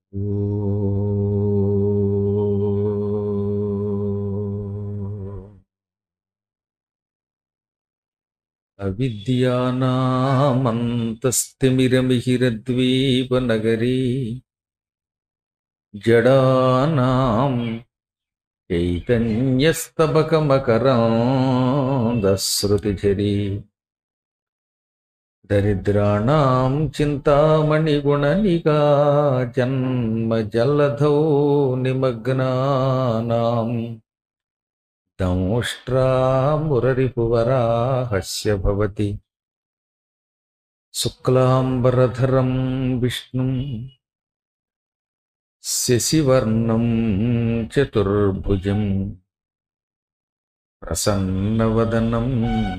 ఓం. అవిద్యానామంతస్తిమిరమిహిరద్వీపనగరీ జడానాం చైతన్యస్తబకమకరాందశ్రుతిఝరీ దరిద్రాణం చింతామణిగుణనిగా జన్మజలధౌ నిమగ్నానాం దంష్ట్రామురరిపువరాహస్య భవతి శుక్లాంబరధరం విష్ణుం శశివర్ణం చతుర్భుజం ప్రసన్నవదనం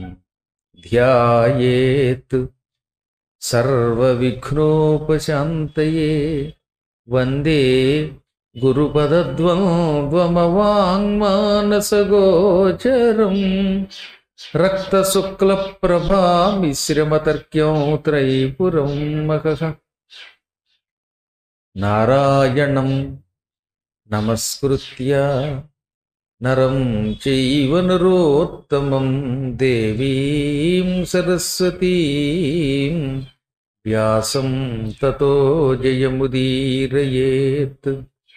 ధ్యాయేత్ సర్వవిఘ్నోపశాంతయే వందే గురుపదద్వంద్వమవాङ्మానసగోచరం రక్తశుక్లప్రభామిశ్రమతర్క్యం త్రైపురం మహః నారాయణం నమస్కృత్య నరం చైవ నరోత్తమం దేవీం సరస్వతీం వ్యాసం తతో జయముదీరయేత్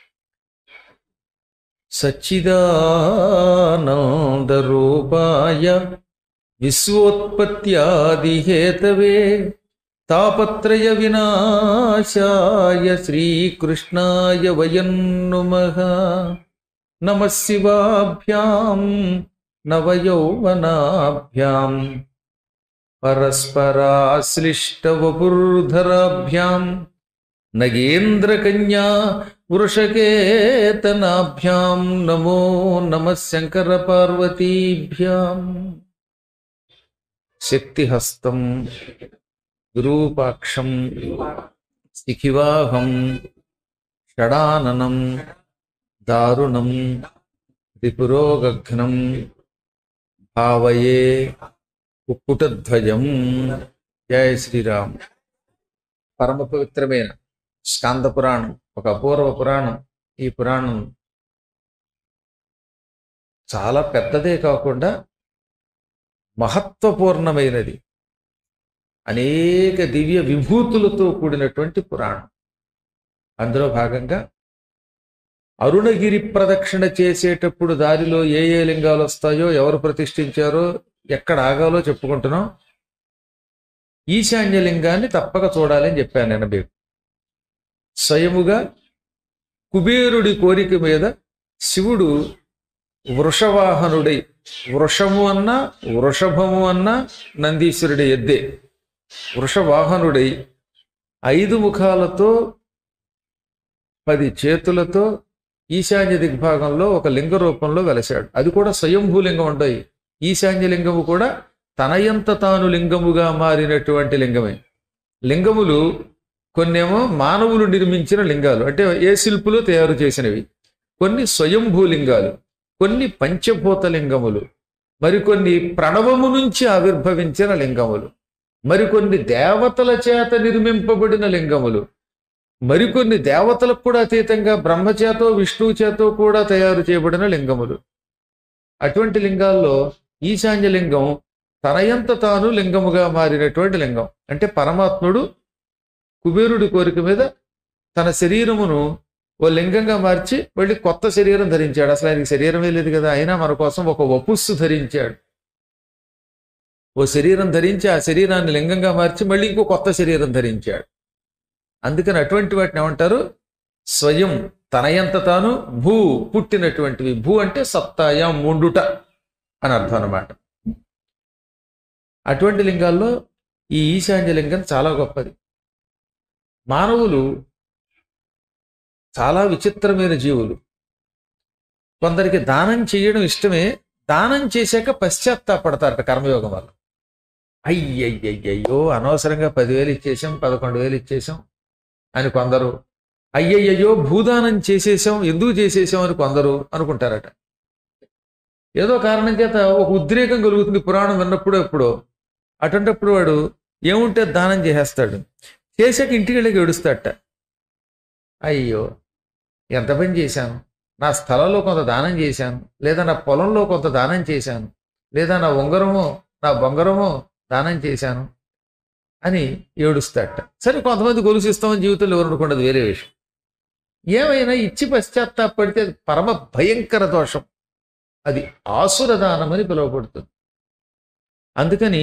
సచ్చిదానందరూపాయ విశ్వోత్పత్యాదిహేతవే తాపత్రయ వినాశాయ శ్రీకృష్ణాయ వయం నుమః నమ శివాభ్యాం నవయౌవనాభ్యాం పరస్పరాశ్లిష్టవపుర్ధరాభ్యాం నగేంద్రకన్యా వృషకేతనాభ్యాం నమో నమ శంకరపార్వతీభ్యాం శక్తిహస్తం విరూపాక్షం శిఖివాహం షడాననం దారుణం త్రిపురోగఘ్నం భావయే కుక్కుటధ్వజం జయ శ్రీరామ్ పరమ పవిత్రమైన స్కాంద పురాణం ఒక అపూర్వ పురాణం ఈ పురాణం చాలా పెద్దదే కాకుండా మహత్వపూర్ణమైనది అనేక దివ్య విభూతులతో కూడినటువంటి పురాణం అందులో భాగంగా అరుణగిరి ప్రదక్షిణ చేసేటప్పుడు దారిలో ఏ ఏ లింగాలు వస్తాయో ఎవరు ప్రతిష్ఠించారో ఎక్కడ ఆగాలో చెప్పుకుంటున్నాం ఈశాన్య లింగాన్ని తప్పక చూడాలని చెప్పాను నేను మీకు స్వయముగా కుబేరుడి కోరిక మీద శివుడు వృషవాహనుడై వృషము అన్న వృషభము అన్న నందీశ్వరుడి ఎద్దే వృషవాహనుడై ఐదు ముఖాలతో పది చేతులతో ఈశాన్య దిగ్భాగంలో ఒక లింగ రూపంలో వెలశాడు అది కూడా స్వయంభూలింగం ఉంటాయి ఈశాన్య లింగము కూడా తనయంత తాను లింగముగా మారినటువంటి లింగమే లింగములు కొన్నేమో మానవులు నిర్మించిన లింగాలు అంటే ఏ శిల్పులు తయారు చేసినవి కొన్ని స్వయంభూలింగాలు కొన్ని పంచభూత లింగములు మరికొన్ని ప్రణవము నుంచి ఆవిర్భవించిన లింగములు మరికొన్ని దేవతల చేత నిర్మింపబడిన లింగములు మరికొన్ని దేవతలకు కూడా అతీతంగా బ్రహ్మచేతో విష్ణువు చేతో కూడా తయారు చేయబడిన లింగములు అటువంటి లింగాల్లో ఈశాన్య లింగం తనయంత తాను లింగముగా మారినటువంటి లింగం అంటే పరమాత్ముడు కుబేరుడి కోరిక మీద తన శరీరమును ఓ లింగంగా మార్చి మళ్ళీ కొత్త శరీరం ధరించాడు అసలు ఆయనకి శరీరమే లేదు కదా అయినా మన కోసం ఒక వపుస్సు ధరించాడు ఓ శరీరం ధరించి ఆ శరీరాన్ని లింగంగా మార్చి మళ్ళీ ఇంకో కొత్త శరీరం ధరించాడు అందుకని అటువంటి వాటిని ఏమంటారు స్వయం తనయంత తాను భూ పుట్టినటువంటివి భూ అంటే సత్తాయం ముండుట అని అర్థం అన్నమాట అటువంటి లింగాల్లో ఈ ఈశాన్య లింగం చాలా గొప్పది మానవులు చాలా విచిత్రమైన జీవులు కొందరికి దానం చేయడం ఇష్టమే దానం చేశాక పశ్చాత్తాపడతారట కర్మయోగం వల్ల అయ్యయ్యయ్యో అనవసరంగా పదివేలు ఇచ్చేసాం పదకొండు వేలు ఇచ్చేసాం అని కొందరు అయ్యయ్యో భూదానం చేసేసాం ఎందుకు చేసేసాం అని కొందరు అనుకుంటారట ఏదో కారణం చేత ఒక ఉద్రేకం కలుగుతుంది పురాణం విన్నప్పుడు ఎప్పుడో అటువంటిప్పుడు వాడు ఏముంటే దానం చేసేస్తాడు చేశాక ఇంటికి వెళ్ళి ఏడుస్తాడట అయ్యో ఎంత పని చేశాను నా స్థలంలో కొంత దానం చేశాను లేదా నా పొలంలో కొంత దానం చేశాను లేదా నా ఉంగరమో నా బొంగరమో దానం చేశాను అని ఏడుస్తాట సరే కొంతమంది గొలుసు ఇస్తామని జీవితంలో ఎవరు అనుకున్నది వేరే విషయం ఏమైనా ఇచ్చి పశ్చాత్తాపడితే అది పరమ భయంకర దోషం అది ఆసుర దానం అని పిలువబడుతుంది అందుకని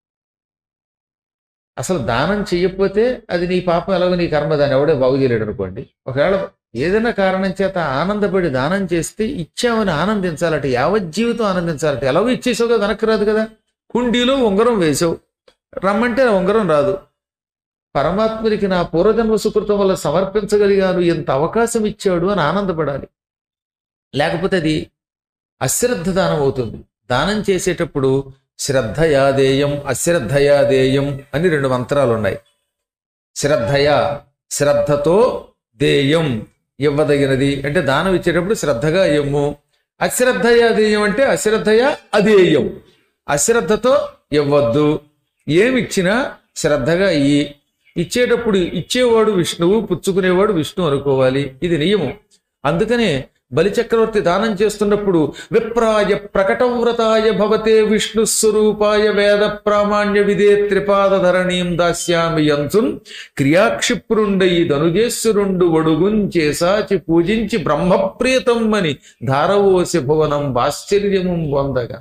అసలు దానం చెయ్యకపోతే అది నీ పాపం ఎలాగో నీ కర్మ దాన్ని ఎవడే బాగు చేయలేడు అనుకోండి ఒకవేళ ఏదైనా కారణం చేత ఆనందపడి దానం చేస్తే ఇచ్చామని ఆనందించాలట యావజ్జీవితం ఆనందించాలట ఎలాగో ఇచ్చేసావు కదా వెనక్కి రాదు కదా కుండీలో ఉంగరం వేసావు రమ్మంటే ఆ ఉంగరం రాదు పరమాత్మనికి నా పూర్వజన్మ సుకృతం వల్ల సమర్పించగలిగాను ఎంత అవకాశం ఇచ్చాడు అని ఆనందపడాలి లేకపోతే అది అశ్రద్ధ దానం అవుతుంది దానం చేసేటప్పుడు శ్రద్ధయాదేయం అశ్రద్ధయాదేయం అని రెండు మంత్రాలు ఉన్నాయి శ్రద్ధయా శ్రద్ధతో దేయం ఇవ్వదగినది అంటే దానం ఇచ్చేటప్పుడు శ్రద్ధగా ఇవ్వము అశ్రద్ధయా దేయం అంటే అశ్రద్ధయా అదేయం అశ్రద్ధతో ఇవ్వద్దు ఏమిచ్చినా శ్రద్ధగా ఇయ్యి ఇచ్చేటప్పుడు ఇచ్చేవాడు విష్ణువు పుచ్చుకునేవాడు విష్ణు అనుకోవాలి ఇది నియమం అందుకనే బలిచక్రవర్తి దానం చేస్తున్నప్పుడు విప్రాయ ప్రకటవ్రతాయ భవతే విష్ణు స్వరూపాయ వేద ప్రామాణ్య విదే త్రిపాదధరణీం దాస్యామి యంతున్ క్రియాక్షిప్రుండై ధనుజేశ్వరుండు వడుగుంచే సాచి పూజించి బ్రహ్మప్రియతం అని ధారవోసి భువనం ఆశ్చర్యము పొందగా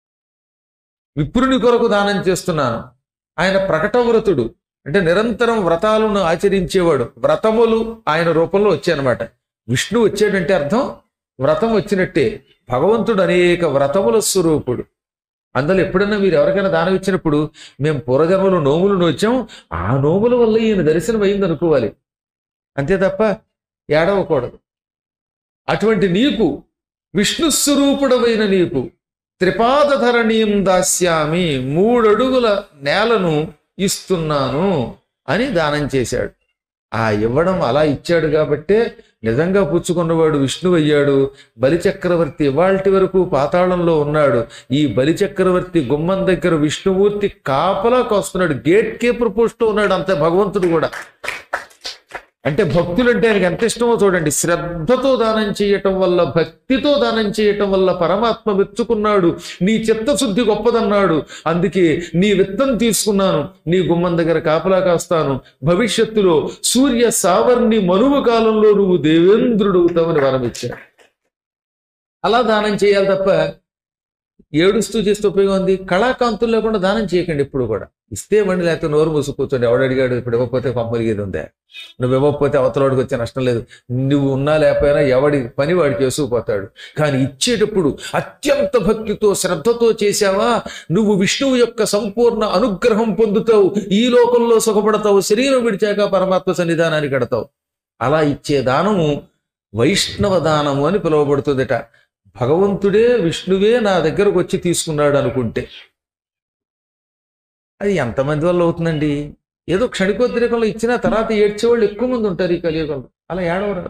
విప్రుని కొరకు దానం చేస్తున్నాను ఆయన ప్రకటవ్రతుడు అంటే నిరంతరం వ్రతాలను ఆచరించేవాడు వ్రతములు ఆయన రూపంలో వచ్చాయన్నమాట విష్ణు వచ్చాడంటే అర్థం వ్రతం వచ్చినట్టే భగవంతుడు అనేక వ్రతముల స్వరూపుడు అందులో ఎప్పుడైనా మీరు ఎవరికైనా దానం ఇచ్చినప్పుడు మేము పూర్వజన్మలో నోములు నోచాం ఆ నోముల వల్ల ఈయన దర్శనం అయింది అనుకోవాలి అంతే తప్ప ఏడవకూడదు అటువంటి నీకు విష్ణు స్వరూపుడమైన నీకు త్రిపాదధరణీయం దాస్యామి మూడడుగుల నేలను ఇస్తున్నాను అని దానం చేశాడు ఆ ఇవ్వడం అలా ఇచ్చాడు కాబట్టే నిజంగా పుచ్చుకున్నవాడు విష్ణువు అయ్యాడు బలిచక్రవర్తి ఇవాల్టి వరకు పాతాళంలో ఉన్నాడు ఈ బలిచక్రవర్తి గుమ్మం దగ్గర విష్ణుమూర్తి కాపలా కాస్తున్నాడు గేట్ కీపర్ పోస్ట్లో ఉన్నాడు అంతే భగవంతుడు కూడా అంటే భక్తులు అంటే ఆయనకి ఎంత ఇష్టమో చూడండి శ్రద్ధతో దానం చేయటం వల్ల భక్తితో దానం చేయటం వల్ల పరమాత్మ మెచ్చుకున్నాడు నీ చిత్తశుద్ధి గొప్పదన్నాడు అందుకే నీ విత్తం తీసుకున్నాను నీ గుమ్మం దగ్గర కాపలా కాస్తాను భవిష్యత్తులో సూర్య సావర్ణి మనువు కాలంలో నువ్వు దేవేంద్రుడవుతావని వరమిచ్చాడు అలా దానం చేయాలి తప్ప ఏడుస్తూ చేస్తే ఉపయోగం ఉంది కళాకాంతులు లేకుండా దానం చేయకండి ఇప్పుడు కూడా ఇస్తే వండి లేకపోతే నోరు మూసు కూర్చోండి ఎవడు అడిగాడు ఇప్పుడు ఇవ్వకపోతే పంపలిగేది ఉందే నువ్వు ఇవ్వకపోతే అవతలవాడికి వచ్చే నష్టం లేదు నువ్వు ఉన్నా లేకపోయినా ఎవడి పని వాడికి చేసుకుపోతాడు కానీ ఇచ్చేటప్పుడు అత్యంత భక్తితో శ్రద్ధతో చేశావా నువ్వు విష్ణువు యొక్క సంపూర్ణ అనుగ్రహం పొందుతావు ఈ లోకంలో సుఖపడతావు శరీరం విడిచాక పరమాత్మ సన్నిధానానికి కడతావు అలా ఇచ్చే దానము వైష్ణవ దానము అని పిలువబడుతుందట భగవంతుడే విష్ణువే నా దగ్గరకు వచ్చి తీసుకున్నాడు అనుకుంటే అది ఎంతమంది వల్ల అవుతుందండి ఏదో క్షణికోద్రేకంలో ఇచ్చిన తర్వాత ఏడ్చేవాళ్ళు ఎక్కువ మంది ఉంటారు ఈ కలియుగంలో అలా ఏడవరు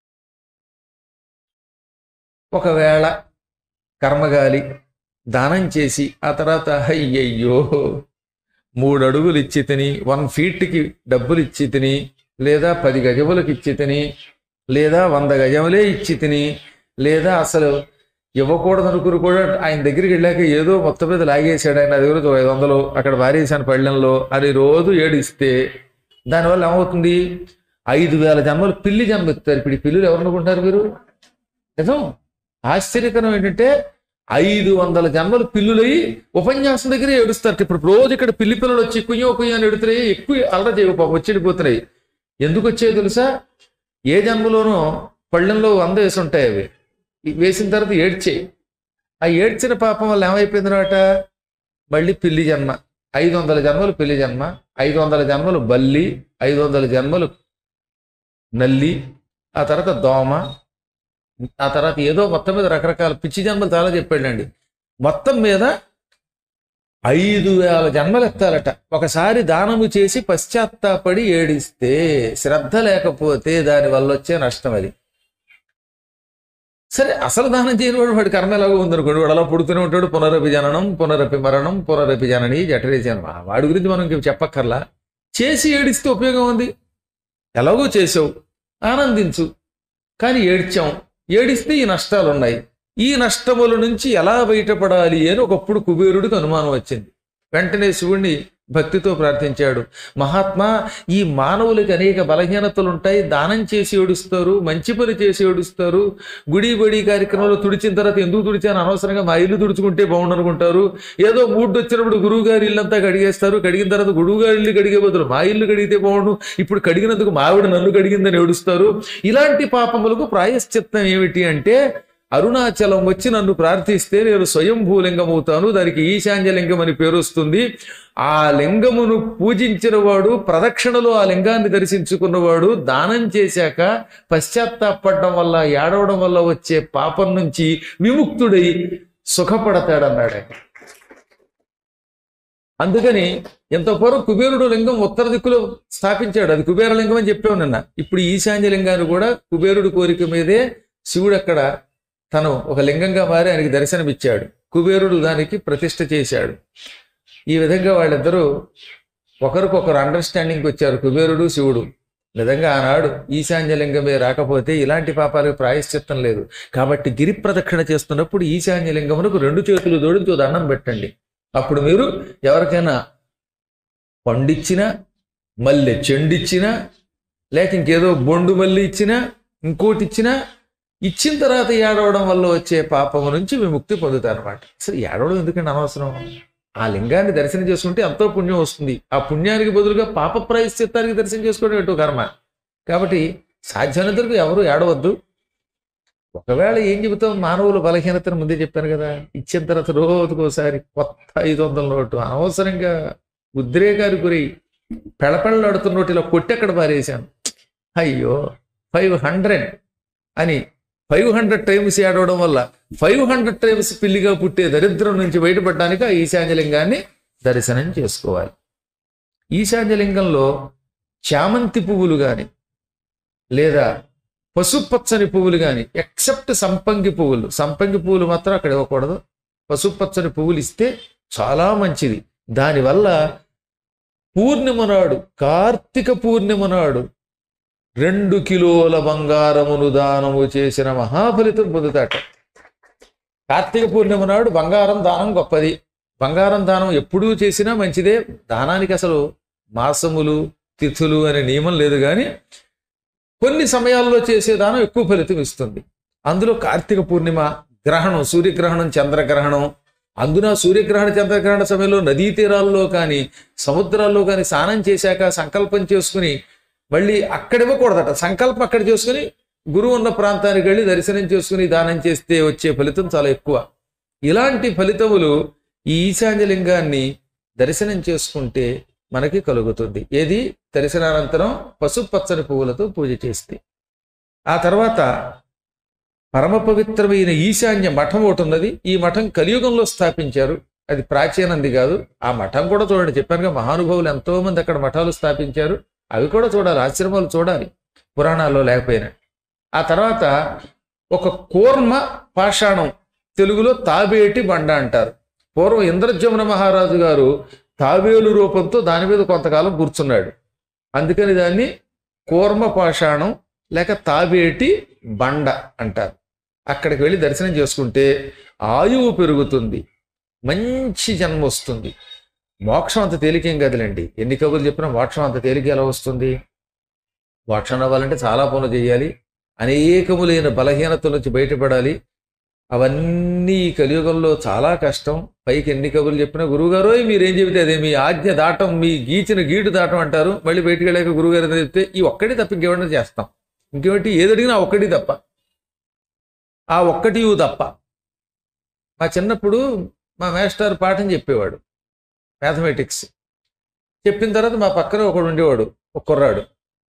ఒకవేళ కర్మగాలి దానం చేసి ఆ తర్వాత అయ్యయ్యో మూడు అడుగులు ఇచ్చి తిని వన్ ఫీట్కి డబ్బులు ఇచ్చి తిని లేదా పది గజములకు ఇచ్చి తిని లేదా వంద గజములే ఇచ్చి తిని లేదా అసలు ఇవ్వకూడదు అనుకుని కూడా ఆయన దగ్గరికి వెళ్ళాక ఏదో మొత్తం మీద లాగేశాడు ఆయన దగ్గర ఒక ఐదు వందలు అక్కడ వారేసాను పళ్ళెంలో అది రోజు ఏడిస్తే దానివల్ల ఏమవుతుంది ఐదు వేల జన్మలు పిల్లి జన్మ ఎత్తారు ఇప్పుడు ఈ పిల్లులు ఎవరు అనుకుంటారు మీరు నిజం ఆశ్చర్యకరం ఏంటంటే ఐదు వందల జన్మలు పిల్లులై ఉపన్యాసం దగ్గర ఏడుస్తారు ఇప్పుడు రోజు ఇక్కడ పిల్లి పిల్లలు వచ్చి కుయ్యో కుయ్యో అని ఎడుతున్నాయి ఎక్కువ అల్లర చేయవు పాపం వచ్చి వెళ్ళిపోతున్నాయి ఎందుకు వచ్చాయో తెలుసా ఏ జన్మలోనో పళ్ళెంలో వంద వేసి ఉంటాయి అవి ఈ వేసిన తర్వాత ఏడ్చాయి ఆ ఏడ్చిన పాపం వల్ల ఏమైపోయింది అనమాట మళ్ళీ పిల్లి జన్మ ఐదు వందల జన్మలు పిల్లి జన్మ ఐదు వందల జన్మలు బల్లి ఐదు వందల జన్మలు నల్లి ఆ తర్వాత దోమ ఆ తర్వాత ఏదో మొత్తం మీద రకరకాల పిచ్చి జన్మలు చాలా చెప్పాడండి మొత్తం మీద ఐదు వేల జన్మలు ఎత్తాలట ఒకసారి దానము చేసి పశ్చాత్తాపడి ఏడిస్తే శ్రద్ధ లేకపోతే దాని వల్ల వచ్చే నష్టం అది సరే అసలు దానం చేయని వాడు వాడి కర్మ ఎలాగో ఉందనుకోండి వాడు అలా పుడుతూనే ఉంటాడు పునరపి జననం పునరపి మరణం పునరపి జనని జఠరే జనం ఆ వాడి గురించి మనం ఇంక చెప్పక్కర్లా చేసి ఏడిస్తే ఉపయోగం ఉంది ఎలాగో చేసావు ఆనందించు కానీ ఏడ్చాం ఏడిస్తే ఈ నష్టాలు ఉన్నాయి ఈ నష్టముల నుంచి ఎలా బయటపడాలి అని ఒకప్పుడు కుబేరుడికి అనుమానం వచ్చింది వెంటనే శివుణ్ణి భక్తితో ప్రార్థించాడు మహాత్మా ఈ మానవులకి అనేక బలహీనతలు ఉంటాయి దానం చేసి ఏడుస్తారు మంచి పని చేసి ఏడుస్తారు గుడి బడి కార్యక్రమంలో తుడిచిన తర్వాత ఎందుకు తుడిచాను అనవసరంగా మా ఇల్లు తుడుచుకుంటే బాగుండనుకుంటారు ఏదో మూడు వచ్చినప్పుడు గురువు గారి ఇల్లంతా కడిగేస్తారు కడిగిన తర్వాత గురువు గారి ఇల్లు కడిగే బదులు మా ఇల్లు కడిగితే బాగుండు ఇప్పుడు కడిగినందుకు మా ఆవిడ నన్ను కడిగిందని ఏడుస్తారు ఇలాంటి పాపములకు ప్రాయశ్చిత్తం ఏమిటి అంటే అరుణాచలం వచ్చి నన్ను ప్రార్థిస్తే నేను స్వయంభూలింగం అవుతాను దానికి ఈశాన్యలింగం అని పేరు వస్తుంది ఆ లింగమును పూజించిన వాడు ప్రదక్షిణలో ఆ లింగాన్ని దర్శించుకున్నవాడు దానం చేశాక పశ్చాత్తాపడడం వల్ల ఏడవడం వల్ల వచ్చే పాపం నుంచి విముక్తుడై సుఖపడతాడన్నాడు ఆయన అందుకని ఎంత పూర్వం కుబేరుడు లింగం ఉత్తర దిక్కులో స్థాపించాడు అది కుబేర లింగం అని చెప్పావు నిన్న ఇప్పుడు ఈశాన్య లింగాన్ని కూడా కుబేరుడు కోరిక మీదే శివుడు అక్కడ తను ఒక లింగంగా మారి ఆయనకి దర్శనమిచ్చాడు కుబేరుడు దానికి ప్రతిష్ఠ చేశాడు ఈ విధంగా వాళ్ళిద్దరూ ఒకరికొకరు అండర్స్టాండింగ్కి వచ్చారు కుబేరుడు శివుడు నిజంగా ఆనాడు ఈశాన్యలింగమే రాకపోతే ఇలాంటి పాపాలకు ప్రాయశ్చిత్తం లేదు కాబట్టి గిరి ప్రదక్షిణ చేస్తున్నప్పుడు ఈశాన్యలింగమునకు రెండు చేతులు జోడించి ఓ దండం పెట్టండి అప్పుడు మీరు ఎవరికైనా పండిచ్చినా మల్లె చెండిచ్చినా లేక ఇంకేదో బొండు మల్లి ఇచ్చినా ఇంకోటి ఇచ్చినా ఇచ్చిన తర్వాత ఏడవడం వల్ల వచ్చే పాపము నుంచి విముక్తి పొందుతారన్నమాట అసలు ఏడవడం ఎందుకంటే అనవసరం ఆ లింగాన్ని దర్శనం చేసుకుంటే ఎంతో పుణ్యం వస్తుంది ఆ పుణ్యానికి బదులుగా పాప ప్రాయశ్చిత్తానికి దర్శనం చేసుకోవడం ఎటు కర్మ కాబట్టి సాధ్యమైనంతవరకు ఎవరు ఏడవద్దు ఒకవేళ ఏం చెబుతాం మానవుల బలహీనతను ముందే చెప్పాను కదా ఇచ్చిన తర్వాత రోజుకోసారి కొత్త ఐదు వందల నోటు అనవసరంగా ఉద్రేకానికి గురై పెళపెళ్ళాడుతున్న నోటు ఇలా కొట్టి అక్కడ పారేశాను అయ్యో ఫైవ్ హండ్రెడ్ అని ఫైవ్ హండ్రెడ్ టైమ్స్ ఏడవడం వల్ల ఫైవ్ హండ్రెడ్ టైమ్స్ పిల్లిగా పుట్టే దరిద్రం నుంచి బయటపడడానికి ఆ ఈశాన్యలింగాన్ని దర్శనం చేసుకోవాలి ఈశాన్యలింగంలో చామంతి పువ్వులు కానీ లేదా పసుపచ్చని పువ్వులు కానీ ఎక్సెప్ట్ సంపంగి పువ్వులు సంపంగి పువ్వులు మాత్రం అక్కడ ఇవ్వకూడదు పసుపచ్చని పువ్వులు ఇస్తే చాలా మంచిది దానివల్ల పూర్ణిమ నాడు కార్తీక పూర్ణిమ నాడు రెండు కిలోల బంగారమును దానము చేసిన మహాఫలితం పొందుతాట కార్తీక పూర్ణిమ నాడు బంగారం దానం గొప్పది బంగారం దానం ఎప్పుడూ చేసినా మంచిదే దానానికి అసలు మాసములు తిథులు అనే నియమం లేదు కానీ కొన్ని సమయాల్లో చేసే దానం ఎక్కువ ఫలితం ఇస్తుంది అందులో కార్తీక పూర్ణిమ గ్రహణం సూర్యగ్రహణం చంద్రగ్రహణం అందున సూర్యగ్రహణ చంద్రగ్రహణ సమయంలో నదీ తీరాల్లో కానీ సముద్రాల్లో కానీ స్నానం చేశాక సంకల్పం చేసుకుని మళ్ళీ అక్కడ ఇవ్వకూడదట సంకల్పం అక్కడ చేసుకుని గురువు ఉన్న ప్రాంతానికి వెళ్ళి దర్శనం చేసుకుని దానం చేస్తే వచ్చే ఫలితం చాలా ఎక్కువ ఇలాంటి ఫలితములు ఈ ఈశాన్యలింగాన్ని దర్శనం చేసుకుంటే మనకి కలుగుతుంది ఏది దర్శనానంతరం పసుపచ్చని పువ్వులతో పూజ చేస్తే ఆ తర్వాత పరమ పవిత్రమైన ఈశాన్య మఠం ఒకటి ఉన్నది ఈ మఠం కలియుగంలో స్థాపించారు అది ప్రాచీనంది కాదు ఆ మఠం కూడా చూడండి చెప్పానుగా మహానుభావులు ఎంతో మంది అక్కడ మఠాలు స్థాపించారు అవి కూడా చూడాలి ఆశ్రమాలు చూడాలి పురాణాల్లో లేకపోయినా ఆ తర్వాత ఒక కూర్మ పాషాణం తెలుగులో తాబేటి బండ అంటారు పూర్వం ఇంద్రజమున మహారాజు గారు తాబేలు రూపంతో దాని మీద కొంతకాలం కూర్చున్నాడు అందుకని దాన్ని కూర్మ పాషాణం లేక తాబేటి బండ అంటారు అక్కడికి వెళ్ళి దర్శనం చేసుకుంటే ఆయువు పెరుగుతుంది మంచి జన్మ వస్తుంది మోక్షం అంత తేలికేం కదలండి ఎన్ని కబుర్లు చెప్పినా మోక్షం అంత తేలిక ఎలా వస్తుంది మోక్షం అవ్వాలంటే చాలా పనులు చేయాలి అనేకములైన బలహీనతల నుంచి బయటపడాలి అవన్నీ ఈ కలియుగంలో చాలా కష్టం పైకి ఎన్ని కబుర్లు చెప్పినా గురువుగారు మీరేం చెబితే అదే మీ ఆజ్ఞ దాటం మీ గీచిన గీటు దాటం అంటారు మళ్ళీ బయటికి వెళ్ళాక గురువుగారు ఏదైనా చెప్తే ఈ ఒక్కటి తప్ప ఇంకేమన్నా చేస్తాం ఇంకేమిటి ఏది అడిగినా ఆ ఒక్కటి తప్ప ఆ ఒక్కటి ఇవి తప్ప మా చిన్నప్పుడు మా మేస్టర్ పాఠం చెప్పేవాడు మ్యాథమెటిక్స్ చెప్పిన తర్వాత మా పక్కన ఒకడు ఉండేవాడు ఒక కుర్రాడు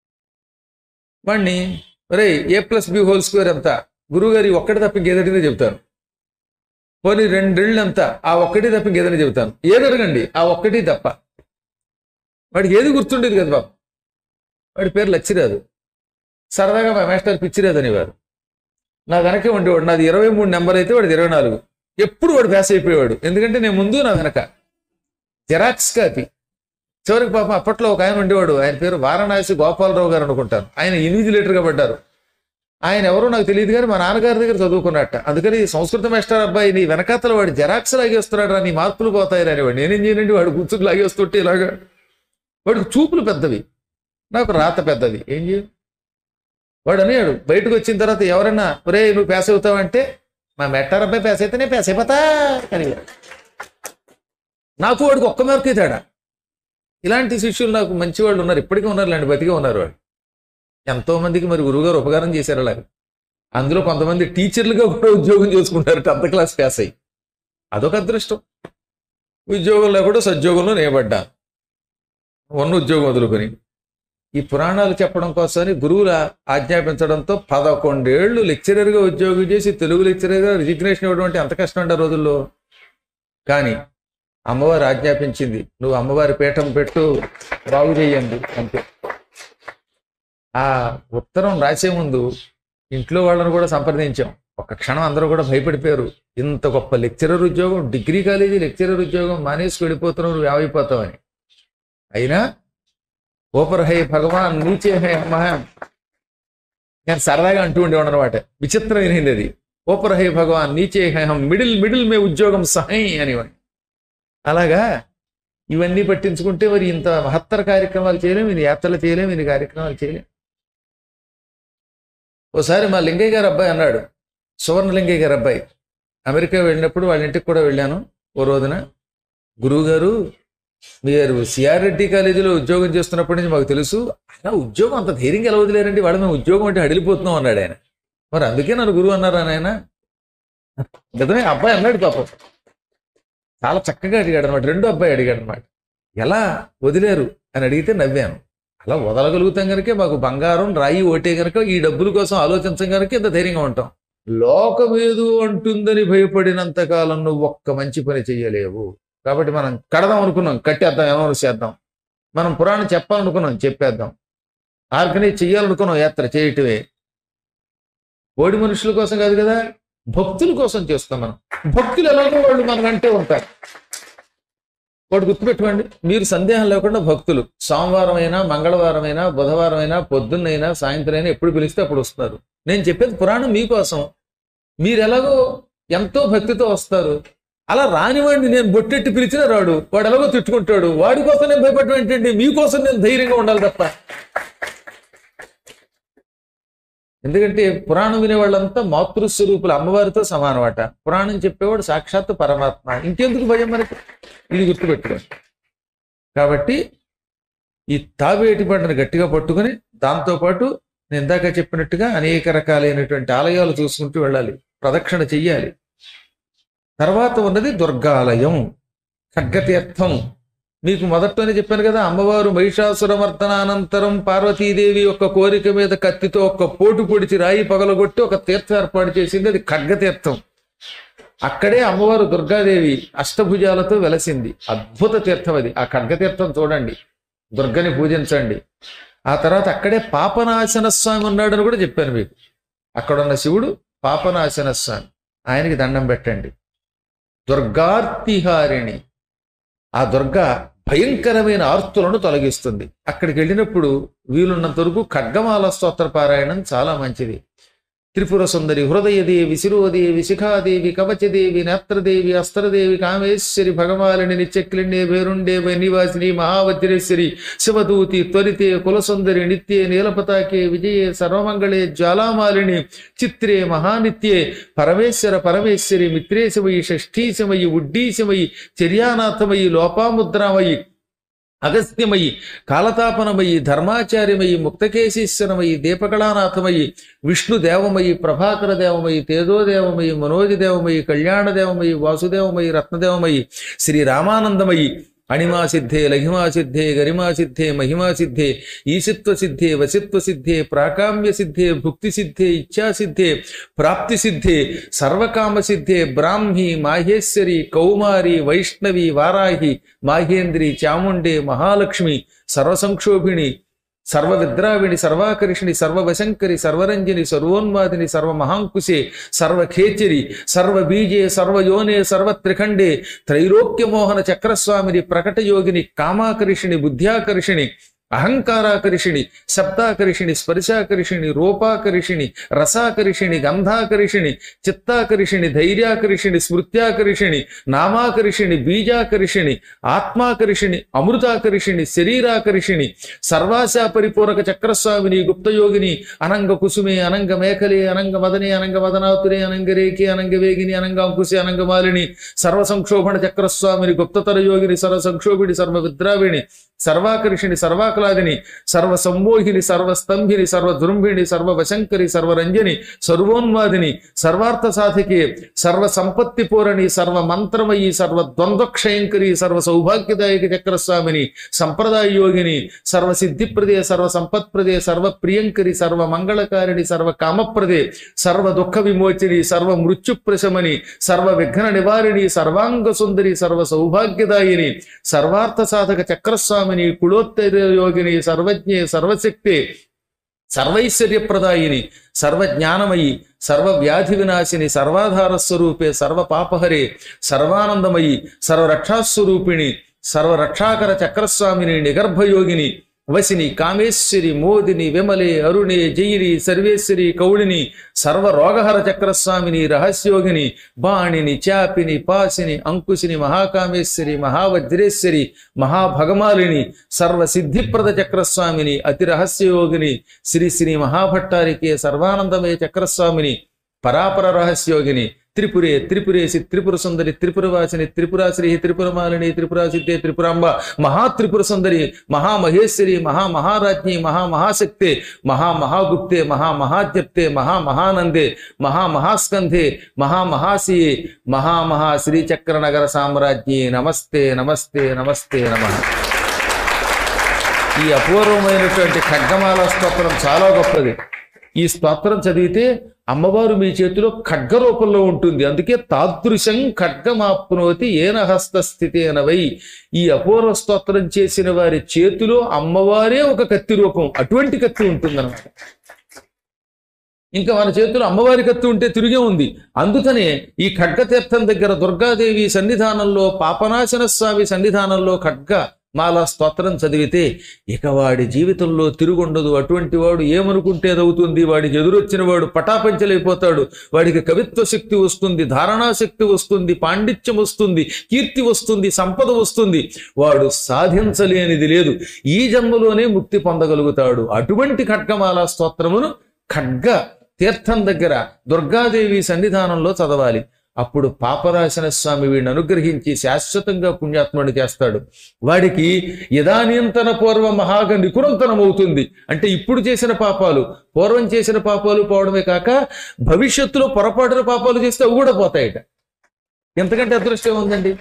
వాడిని రే A plus B whole square ఎంత గురువుగారు ఈ ఒక్కటి తప్ప ఇంకేదడిగినా చెబుతాను పోనీ రెండేళ్ళు ఎంత ఆ ఒక్కటి తప్ప ఇంకేదైనా చెబుతాను ఏది అడగండి ఆ ఒక్కటి తప్ప వాడికి ఏది గుర్తుండేది కదా బాబు వాడి పేరు లచ్చిరాదు సరదాగా మా మాస్టర్ పిచ్చిరాదు అనేవారు నా వెనకే ఉండేవాడు నాది ఇరవై మూడు నెంబర్ అయితే వాడిది ఇరవై నాలుగు ఎప్పుడు వాడు ఫేస్ అయిపోయేవాడు ఎందుకంటే నేను ముందు నా వెనక జెరాక్స్ కాపీ చివరికి పాపం అప్పట్లో ఒక ఆయన ఉండేవాడు ఆయన పేరు వారణాసి గోపాలరావు గారు అనుకుంటాను ఆయన ఇన్విజిలేటర్గా పడ్డారు ఆయన ఎవరో నాకు తెలియదు కానీ మా నాన్నగారి దగ్గర చదువుకున్నట్ట అందుకని సంస్కృత మాస్టర్ అబ్బాయి నీ వెనకాతల వాడు జెరాక్స్ లాగేస్తున్నాడు రా నీ మార్కులు పోతాయి అనేవాడు నేనేం చేయనండి వాడు కూర్చుని లాగేస్తుంటే ఇలాగా వాడికి చూపులు పెద్దవి నాకు రాత పెద్దది ఏం చేయ వాడు అనేవాడు బయటకు వచ్చిన తర్వాత ఎవరైనా ఒరే నువ్వు పేస అవుతావంటే మా మెట్టార్ అబ్బాయి పేస అయితేనే పేస అయిపోతా అని నాకు వాడికి ఒక్క మేరకే తేడా ఇలాంటి శిష్యులు నాకు మంచి వాళ్ళు ఉన్నారు ఇప్పటికీ ఉన్నారు ఇలాంటి బతికే ఉన్నారు వాళ్ళు ఎంతో మందికి మరి గురువుగారు ఉపకారం చేశారు అలాగే అందులో కొంతమంది టీచర్లుగా కూడా ఉద్యోగం చేసుకుంటారు టెన్త్ క్లాస్ పాస్ అయ్యి అదొక అదృష్టం ఉద్యోగంలో కూడా సద్యోగంలో నేపడ్డా ఉన్న ఉద్యోగం వదులుకొని ఈ పురాణాలు చెప్పడం కోసమని గురువుల ఆజ్ఞాపించడంతో పదకొండేళ్లు లెక్చరర్గా ఉద్యోగం చేసి తెలుగు లెక్చరర్గా రిజిగ్నేషన్ ఇవ్వడం అంటే ఎంత కష్టం అండి ఆ రోజుల్లో కానీ అమ్మవారు ఆజ్ఞాపించింది నువ్వు అమ్మవారి పీఠం పెట్టు బాగు చేయండి అంతే ఆ ఉత్తరం రాసే ముందు ఇంట్లో వాళ్ళని కూడా సంప్రదించాం ఒక్క క్షణం అందరూ కూడా భయపడిపోయారు ఇంత గొప్ప లెక్చరర్ ఉద్యోగం డిగ్రీ కాలేజీ లెక్చరర్ ఉద్యోగం మానేసి వెళ్ళిపోతున్నావు నువ్వు ఏమైపోతావని అయినా ఓపర్ హై భగవాన్ నీచే హై మహా నేను సరదాగా అంటూ ఉండేవాడు అనమాట విచిత్రమైనది అది ఓపర్ హై భగవాన్ నీచే హై హం మిడిల్ మిడిల్ మే ఉద్యోగం సహై అనేవాడు అలాగా ఇవన్నీ పట్టించుకుంటే మరి ఇంత మహత్తర కార్యక్రమాలు చేయలేం ఇది యాత్రలు చేయలేం ఇది కార్యక్రమాలు చేయలేం ఓసారి మా లింగయ్య గారు అబ్బాయి అన్నాడు సువర్ణ లింగయ్య గారు అబ్బాయి అమెరికా వెళ్ళినప్పుడు వాళ్ళ ఇంటికి కూడా వెళ్ళాను ఓ రోజున గురువు గారు మీరు సిఆర్ రెడ్డి కాలేజీలో ఉద్యోగం చేస్తున్నప్పటి నుంచి మాకు తెలుసు అలా ఉద్యోగం అంత ధైర్యంగా ఎలా వదిలేరండి వాడు మేము ఉద్యోగం అంటే అడిలిపోతున్నాం అన్నాడు ఆయన మరి అందుకే నన్ను గురువు అన్నారా ఆయన నిజమే ఆ అబ్బాయి అన్నాడు పాపం చాలా చక్కగా అడిగాడు అనమాట రెండో అబ్బాయి అడిగాడు అనమాట ఎలా వదిలేరు అని అడిగితే నవ్వాను అలా వదలగలుగుతాం కనుక మాకు బంగారం రాయి ఓటే కనుక ఈ డబ్బుల కోసం ఆలోచించం కనుక ఇంత ధైర్యంగా ఉంటాం లోకమేదు అంటుందని భయపడినంత కాలం నువ్వు ఒక్క మంచి పని చెయ్యలేవు కాబట్టి మనం కడదాం అనుకున్నాం కట్టేద్దాం ఏమో చేద్దాం మనం పురాణం చెప్పాలనుకున్నాం చెప్పేద్దాం ఆర్గనైజ్ చెయ్యాలనుకున్నాం యాత్ర చేయటమే ఓడి మనుషుల కోసం కాదు కదా భక్తుల కోసం చేస్తాం మనం భక్తులు ఎలాగో వాళ్ళు మన వెంటే ఉంటారు వాడు గుర్తుపెట్టుకోండి మీరు సందేహం లేకుండా భక్తులు సోమవారం అయినా మంగళవారం అయినా బుధవారం అయినా పొద్దున్నైనా సాయంత్రం అయినా ఎప్పుడు పిలిస్తే అప్పుడు వస్తారు నేను చెప్పేది పురాణం మీకోసం మీరు ఎలాగో ఎంతో భక్తితో వస్తారు అలా రానివాడిని నేను బొట్టెట్టి పిలిచినా రాడు వాడు ఎలాగో తిట్టుకుంటాడు వాడి కోసం నేను భయపడడం ఏంటండి మీకోసం నేను ధైర్యంగా ఉండాలి తప్ప ఎందుకంటే పురాణం వినే వాళ్ళంతా మాతృస్వరూపులు అమ్మవారితో సమానమాట పురాణం చెప్పేవాడు సాక్షాత్ పరమాత్మ ఇంకెందుకు భయం మనకి ఇది గుర్తుపెట్టుకోండి కాబట్టి ఈ తాబేటి పంటను గట్టిగా పట్టుకొని దాంతోపాటు నేను ఇందాక చెప్పినట్టుగా అనేక రకాలైనటువంటి ఆలయాలు చూసుకుంటూ వెళ్ళాలి ప్రదక్షిణ చెయ్యాలి తర్వాత ఉన్నది దుర్గాలయం ఖడ్గతీర్థం మీకు మొదట్లోనే చెప్పాను కదా అమ్మవారు మహిషాసురమర్దనానంతరం పార్వతీదేవి యొక్క కోరిక మీద కత్తితో ఒక పోటు పొడిచి రాయి పగలగొట్టి ఒక తీర్థం ఏర్పాటు చేసింది అది ఖడ్గతీర్థం అక్కడే అమ్మవారు దుర్గాదేవి అష్టభుజాలతో వెలసింది అద్భుత తీర్థం అది ఆ ఖడ్గతీర్థం చూడండి దుర్గని పూజించండి ఆ తర్వాత అక్కడే పాపనాశన స్వామి ఉన్నాడని కూడా చెప్పాను మీకు అక్కడున్న శివుడు పాపనాశన స్వామి ఆయనకి దండం పెట్టండి దుర్గార్తిహారిణి ఆ దుర్గ భయంకరమైన ఆర్తులను తొలగిస్తుంది అక్కడికి వెళ్ళినప్పుడు వీలున్నంత వరకు ఖడ్గమాల స్తోత్ర పారాయణం చాలా మంచిది త్రిపుర సుందరి హృదయదేవి శిరోదేవి శిఖాదేవి కవచదేవి నేత్రదేవి అస్త్రదేవి కామేశ్వరి భగవాలిని నిత్యక్లిండే భేరుండే నివాసిని మహావజ్రేశ్వరి శివదూతి త్వరితే కులసుందరి నిత్యే నీలపతాకే విజయే సర్వమంగళే జ్వాలామాలిని చిత్రే మహానిత్యే పరమేశ్వర పరమేశ్వరి మిత్రేశమయి షష్ఠీశమయి ఉడ్డీశమయి చర్యానాథమయి లోపాముద్రామయి అగస్త్యమయి కాలతాపనమయి ధర్మాచార్యమయి ముక్తకేశీశ్వరమయి దీపకళానాథమయి విష్ణుదేవమయి ప్రభాకర దేవమయి తేజోదేవమయి మనోజదేవమయి కళ్యాణదేవమయి వాసుదేవమయి రత్నదేవమయి శ్రీ రామానందమయి అణిమా సిద్ధే లఘిమా సిద్ధే గరిమా సిద్ధే మహిమా సిద్ధే ఈశిత్వ సిద్ధే వసిత్వ సిద్ధే ప్రాకామ్య సిద్ధే భుక్తి సిద్ధే ఇచ్ఛా సిద్ధే ప్రాప్తి సిద్ధే సర్వకామ సిద్ధే బ్రాహ్మి మాహేశ్వరి కౌమారి వైష్ణవి వారాహి మాహేంద్రి చాముండే మహాలక్ష్మి సర్వసంక్షోభిణి సర్వ విద్రావిణి సర్వాకర్షిణి సర్వవశంకరి సర్వరంజని సర్వోన్మాదిని సర్వ మహాంకుశే సర్వఖేచరి సర్వబీజే సర్వయోనే సర్వత్రిఖండే త్రైలోక్యమోహన చక్రస్వామిని ప్రకటయోగిని కామాకర్షిణి బుద్ధ్యాకర్షిణి అహంకారాకర్షిణి శబ్దాకర్షిణి స్పర్శాకర్షిణి రూపాకర్షిణి రసాకర్షిణి గంధాకర్షిణి చిత్తాకర్షిణి ధైర్యాకర్షిణి స్మృత్యాకర్షిణి నామాకర్షిణి బీజాకర్షిణి ఆత్మాకర్షిణి అమృతాకర్షిణి శరీరాకర్షిణి సర్వాశా పరిపూరక చక్రస్వామిని గుప్తయోగిని అనంగ కుసుమే అనంగ మేఖలే అనంగ మదనే అనంగ మదనాతురే అనంగ రేఖే అనంగ వేగిని అనంగ అంకుశే అనంగ మాలిని సర్వ సంక్షోభణ చక్రస్వామిని గుప్తతర యోగిని సర్వ సంక్షోభిణి సర్వ విద్రావిణి సర్వాకర్షిణి సర్వాకలాదిని సర్వ సంమోహిని సర్వస్తంభిని సర్వ దుర్భిణి సర్వ వశంకరి సర్వరంజని సర్వోన్మాదిని సర్వార్థ సాధికే సర్వ సంపత్తి పూరణి సర్వ మంత్రమయి సర్వ ద్వంద్వక్షయంకరి సర్వ సౌభాగ్యదాయక చక్రస్వామిని సంప్రదాయ యోగిని సర్వ సిద్ధిప్రదే సర్వ సంపత్ప్రదే సర్వ ప్రియంకరి సర్వ మంగళకారిణి సర్వ కామప్రదే సర్వ దుఃఖ విమోచిని సర్వ మృత్యు ప్రశమని సర్వ విఘ్న నివారిణి సర్వాంగ సుందరి సర్వ సౌభాగ్యదాయిని సర్వార్థ సాధక చక్రస్వామిని కుళోత్తర యోగిని సర్వజ్ఞే సర్వశక్తే సర్వైశ్వర్యప్రదాయిని సర్వజ్ఞానమయి సర్వ వ్యాధి వినాశిని సర్వాధార స్వరూపే సర్వ పాపహరే సర్వానందమయి సర్వరక్షాస్వరూపిణి సర్వరక్షాకర చక్రస్వామిని నిగర్భయోగిని వసిని కామేశ్వరి మోదిని విమలే అరుణే జయిని సర్వేశ్వరి కౌళిని సర్వ రోగహర చక్రస్వామిని రహస్యోగిని బాణిని చాపిని పాసిని అంకుశిని మహాకామేశ్వరి మహావజ్రేశ్వరి మహాభగమాలిని సర్వ సిద్ధిప్రద చక్రస్వామిని అతి రహస్యయోగిని శ్రీ శ్రీ మహాభట్టారికే సర్వానందమయ చక్రస్వామిని పరాపర రహస్యోగిని త్రిపురే త్రిపురేసి త్రిపుర సుందరి త్రిపురవాసిని త్రిపురాశ్రీ త్రిపురమాలిని త్రిపురాసిద్ధే త్రిపురాంబ మహాత్రిపుర సుందరి మహామహేశ్వరి మహామహారాజ్ఞి మహామహాశక్తే మహామహాగుప్తే మహామహాద్యప్తే మహామహానందే మహామహాస్కంధే మహామహాసియే మహామహా శ్రీచక్ర నగర సామ్రాజ్ఞి నమస్తే నమస్తే నమస్తే నమ ఈ అపూర్వమైనటువంటి ఖడ్గమాల స్తోత్రం చాలా గొప్పది ఈ స్తోత్రం చదివితే అమ్మవారు మీ చేతిలో ఖడ్గ రూపంలో ఉంటుంది అందుకే తాదృశం ఖడ్గమాప్నోతి ఏన హస్త స్థితేనవై ఈ అపూర్వ స్తోత్రం చేసిన వారి చేతిలో అమ్మవారే ఒక కత్తి రూపం అటువంటి కత్తి ఉంటుందన్నమాట ఇంకా మన చేతిలో అమ్మవారి కత్తి ఉంటే తిరిగే ఉంది అందుకనే ఈ ఖడ్గతీర్థం దగ్గర దుర్గాదేవి సన్నిధానంలో పాపనాశన స్వామి సన్నిధానంలో ఖడ్గ మాల స్తోత్రం చదివితే ఇక వాడి జీవితంలో తిరుగుండదు అటువంటి వాడు ఏమనుకుంటే అవుతుంది వాడికి ఎదురొచ్చిన వాడు పటాపంచలైపోతాడు వాడికి కవిత్వ శక్తి వస్తుంది ధారణా శక్తి వస్తుంది పాండిత్యం వస్తుంది కీర్తి వస్తుంది సంపద వస్తుంది వాడు సాధించలేనిది లేదు ఈ జన్మలోనే ముక్తి పొందగలుగుతాడు అటువంటి ఖడ్గమాల స్తోత్రమును ఖడ్గ తీర్థం దగ్గర దుర్గాదేవి సన్నిధానంలో చదవాలి అప్పుడు పాపరాశన స్వామి వీడిని అనుగ్రహించి శాశ్వతంగా పుణ్యాత్ముడిని చేస్తాడు వాడికి యదానియంతన పూర్వ మహాగ నికురంతనం అవుతుంది అంటే ఇప్పుడు చేసిన పాపాలు పూర్వం చేసిన పాపాలు పోవడమే కాక భవిష్యత్తులో పొరపాటున పాపాలు చేస్తే అవి కూడా పోతాయట ఎంతకంటే అదృష్టం ఉందండి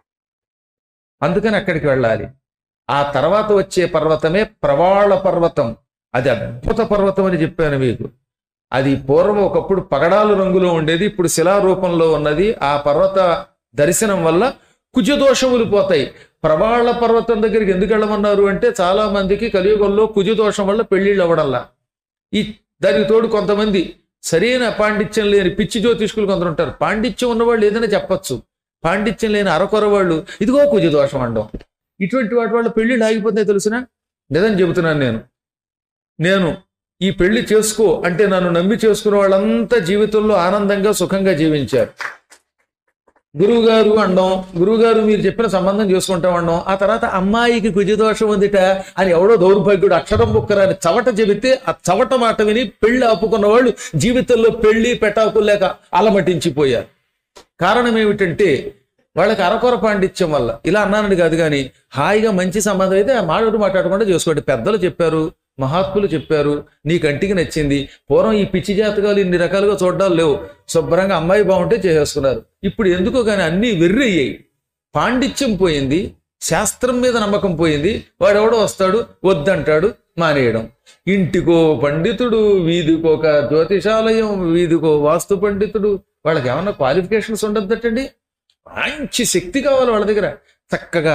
అందుకని అక్కడికి వెళ్ళాలి ఆ తర్వాత వచ్చే పర్వతమే ప్రవాళ పర్వతం అది అద్భుత పర్వతం అని చెప్పాను మీకు అది పూర్వం ఒకప్పుడు పగడాలు రంగులో ఉండేది ఇప్పుడు శిలారూపంలో ఉన్నది ఆ పర్వత దర్శనం వల్ల కుజదోషములు పోతాయి ప్రవాళ పర్వతం దగ్గరికి ఎందుకు వెళ్ళమన్నారు అంటే చాలా మందికి కలియుగంలో కుజదోషం వల్ల పెళ్లిళ్ళు అవ్వడంలా ఈ దానికి తోడు కొంతమంది సరైన పాండిత్యం లేని పిచ్చి జ్యోతిష్కులు కొందరు ఉంటారు పాండిత్యం ఉన్నవాళ్ళు ఏదైనా చెప్పచ్చు పాండిత్యం లేని అరకొర వాళ్ళు ఇదిగో కుజదోషం అండం ఇటువంటి వాటి వాళ్ళ పెళ్లిళ్ళు ఆగిపోతాయి తెలుసిన నిజం చెబుతున్నాను నేను నేను ఈ పెళ్లి చేసుకో అంటే నన్ను నమ్మి చేసుకున్న వాళ్ళంతా జీవితంలో ఆనందంగా సుఖంగా జీవించారు గురువు గారు అండం గురువు గారు మీరు చెప్పిన సంబంధం చేసుకుంటాం అండం ఆ తర్వాత అమ్మాయికి కుజదోషం ఉందిట అని ఎవడో దౌర్భాగ్యుడు అక్షరం బుక్కరాని చవట చెబితే ఆ చవట మాట విని పెళ్లి ఆపుకున్న వాళ్ళు జీవితంలో పెళ్లి పెటాకులు లేక అలమటించిపోయారు కారణం ఏమిటంటే వాళ్ళకి అరకొర పాండిత్యం వల్ల ఇలా అన్నానని కాదు కానీ హాయిగా మంచి సంబంధం అయితే మాట్లాడు మాట్లాడకుండా చేసుకోండి పెద్దలు చెప్పారు మహాత్ములు చెప్పారు నీ కంటికి నచ్చింది పూర్వం ఈ పిచ్చి జాతకాలు ఇన్ని రకాలుగా చూడడాలు లేవు శుభ్రంగా అమ్మాయి బాగుంటే చేసేసుకున్నారు ఇప్పుడు ఎందుకో కానీ అన్నీ వెర్రి అయ్యాయి పాండిత్యం పోయింది శాస్త్రం మీద నమ్మకం పోయింది వాడెవడో వస్తాడు వద్దంటాడు మానేయడం ఇంటికో పండితుడు వీధికో ఒక జ్యోతిషాలయం వీధికో వాస్తు పండితుడు వాళ్ళకి ఏమన్నా క్వాలిఫికేషన్స్ ఉండద్దటండి మంచి శక్తి కావాలి వాళ్ళ దగ్గర చక్కగా